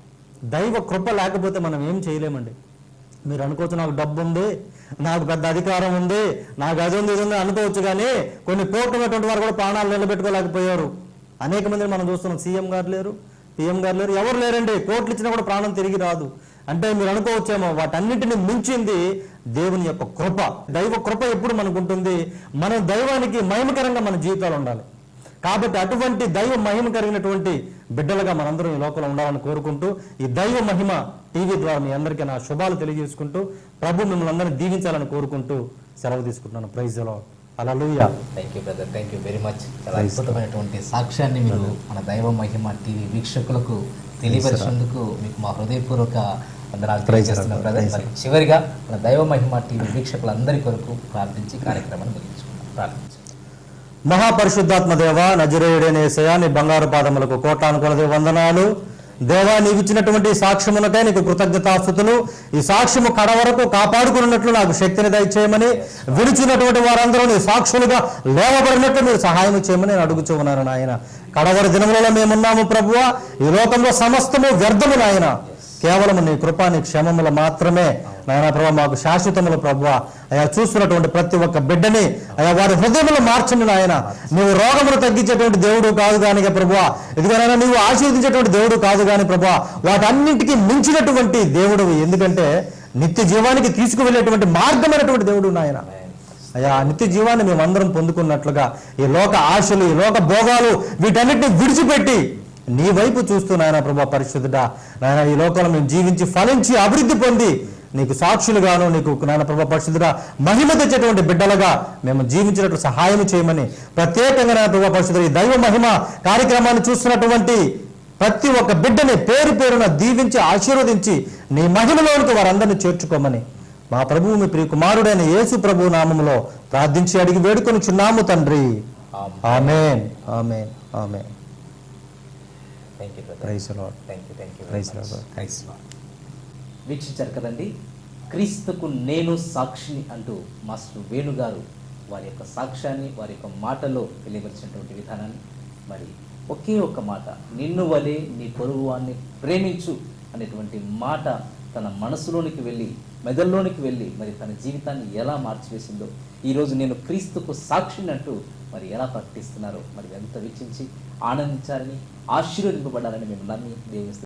దైవ కృప లేకపోతే మనం ఏం చేయలేమండి మీరు అనుకోవచ్చు నాకు డబ్బు ఉంది నాకు పెద్ద అధికారం ఉంది నాకు అది ఉంది ఇది ఉంది అనుకోవచ్చు కానీ కొన్ని కోట్లు ఉన్నటువంటి వారు కూడా ప్రాణాలు నిలబెట్టుకోలేకపోయారు అనేక మందిని మనం చూస్తున్నాం సీఎం గారు లేరు పిఎం గారు లేరు ఎవరు లేరండి కోట్లు ఇచ్చినా కూడా ప్రాణం తిరిగి రాదు అంటే మీరు అనుకోవచ్చేమో వాటన్నిటిని మించింది దేవుని యొక్క కృప దైవ కృప ఎప్పుడు మనకు ఉంటుంది మనం దైవానికి మహిమకరంగా మన జీవితాలు ఉండాలి కాబట్టి అటువంటి దైవ మహిమ కలిగినటువంటి బిడ్డలుగా మనందరం ఈ లోకంలో ఉండాలని కోరుకుంటూ ఈ దైవ మహిమ టీవీ ద్వారా మీ అందరికీ నా శుభాలు తెలియజేసుకుంటూ ప్రభు మిమ్మల్ని అందరినీ దీవించాలని కోరుకుంటూ సెలవు తీసుకుంటున్నాను ప్రైజ్ లో అలా thank you brother thank you very much చాలా అద్భుతమైనటువంటి సాక్ష్యాన్ని మీరు మన దైవ మహిమ టీవీ వీక్షకులకు తెలియపరిచినందుకు మీకు మా హృదయపూర్వక వందనాలు తెలియజేస్తున్నాం బ్రదర్ మరి చివరిగా మన దైవ మహిమ టీవీ వీక్షకులందరి కొరకు ప్రార్థించి కార్యక్రమాన్ని ముగించుకున్నాం ప్రార్థించి మహాపరిశుద్ధాత్మ దేవ నజరేయుడైన యేసయ్య నీ బంగారు పాదములకు కోటాను కొలది వందనాలు దేవా నీవు ఇచ్చినటువంటి ఈ సాక్ష్యమునకై నీకు కృతజ్ఞతాస్థుతులు ఈ సాక్ష్యము కడ వరకు కాపాడుకున్నట్లు నాకు శక్తిని దయచేయమని విడిచినటువంటి వారందరూ నీ సాక్షులుగా లేవబడినట్లు మీరు సహాయం చేయమని నేను అడుగుచూ ఉన్నాను నాయన కడవరి దినములలో మేమున్నాము ప్రభువ ఈ లోకంలో సమస్తము వ్యర్థము నాయన కేవలం నీ కృపా నీ క్షమములు మాత్రమే నాయన ప్రభా మాకు శాశ్వతములు ప్రభు అయా చూస్తున్నటువంటి ప్రతి ఒక్క బిడ్డని అయా వారి హృదయములు మార్చండి నాయన నీవు రోగములు తగ్గించేటువంటి దేవుడు కాదు కానీ ప్రభు ఇదిగోనైనా నీవు ఆశీర్వదించేటువంటి దేవుడు కాదు కానీ ప్రభు వాటన్నిటికీ మించినటువంటి దేవుడు ఎందుకంటే నిత్య జీవానికి తీసుకువెళ్ళేటువంటి మార్గమైనటువంటి దేవుడు నాయన అయ్యా ఆ నిత్య జీవాన్ని మేమందరం పొందుకున్నట్లుగా ఈ లోక ఆశలు ఈ లోక భోగాలు వీటన్నిటిని విడిచిపెట్టి నీ వైపు చూస్తూ నాయన ప్రభా పరిశుద్ధుడా నాయన ఈ లోకంలో మేము జీవించి ఫలించి అభివృద్ధి పొంది నీకు సాక్షులుగాను నీకు నాయన ప్రభా పరిశుద్ధుడా మహిమ తెచ్చేటువంటి బిడ్డలుగా మేము జీవించినట్లు సహాయం చేయమని ప్రత్యేకంగా నాయన ప్రభా పరిశుద్ధుడా ఈ దైవ మహిమ కార్యక్రమాన్ని చూస్తున్నటువంటి ప్రతి ఒక్క బిడ్డని పేరు పేరున దీవించి ఆశీర్వదించి నీ మహిమలోనికి వారందరినీ చేర్చుకోమని మా ప్రభువు మీ ప్రియ కుమారుడైన యేసు ప్రభు నామములో ప్రార్థించి అడిగి వేడుకొని చున్నాము తండ్రి amen amen amen thank you brother praise lord thank you thank you praise lord Christ వీక్షించారు కదండి క్రీస్తుకు నేను సాక్షిని అంటూ మాస్టర్ వేణు గారు వారి యొక్క సాక్ష్యాన్ని వారి యొక్క మాటలో తెలియపరిచినటువంటి విధానాన్ని మరి ఒకే ఒక్క మాట నిన్ను వలె నీ పొరుగువాన్ని ప్రేమించు అనేటువంటి మాట తన మనసులోనికి వెళ్ళి మెదల్లోనికి వెళ్ళి మరి తన జీవితాన్ని ఎలా మార్చివేసిందో ఈరోజు నేను క్రీస్తుకు సాక్షిని అంటూ మరి ఎలా ప్రకటిస్తున్నారో మరి ఎంత వీక్షించి ఆనందించారని ఆశీర్వదింపబడాలని మేము నమ్మి దేవుని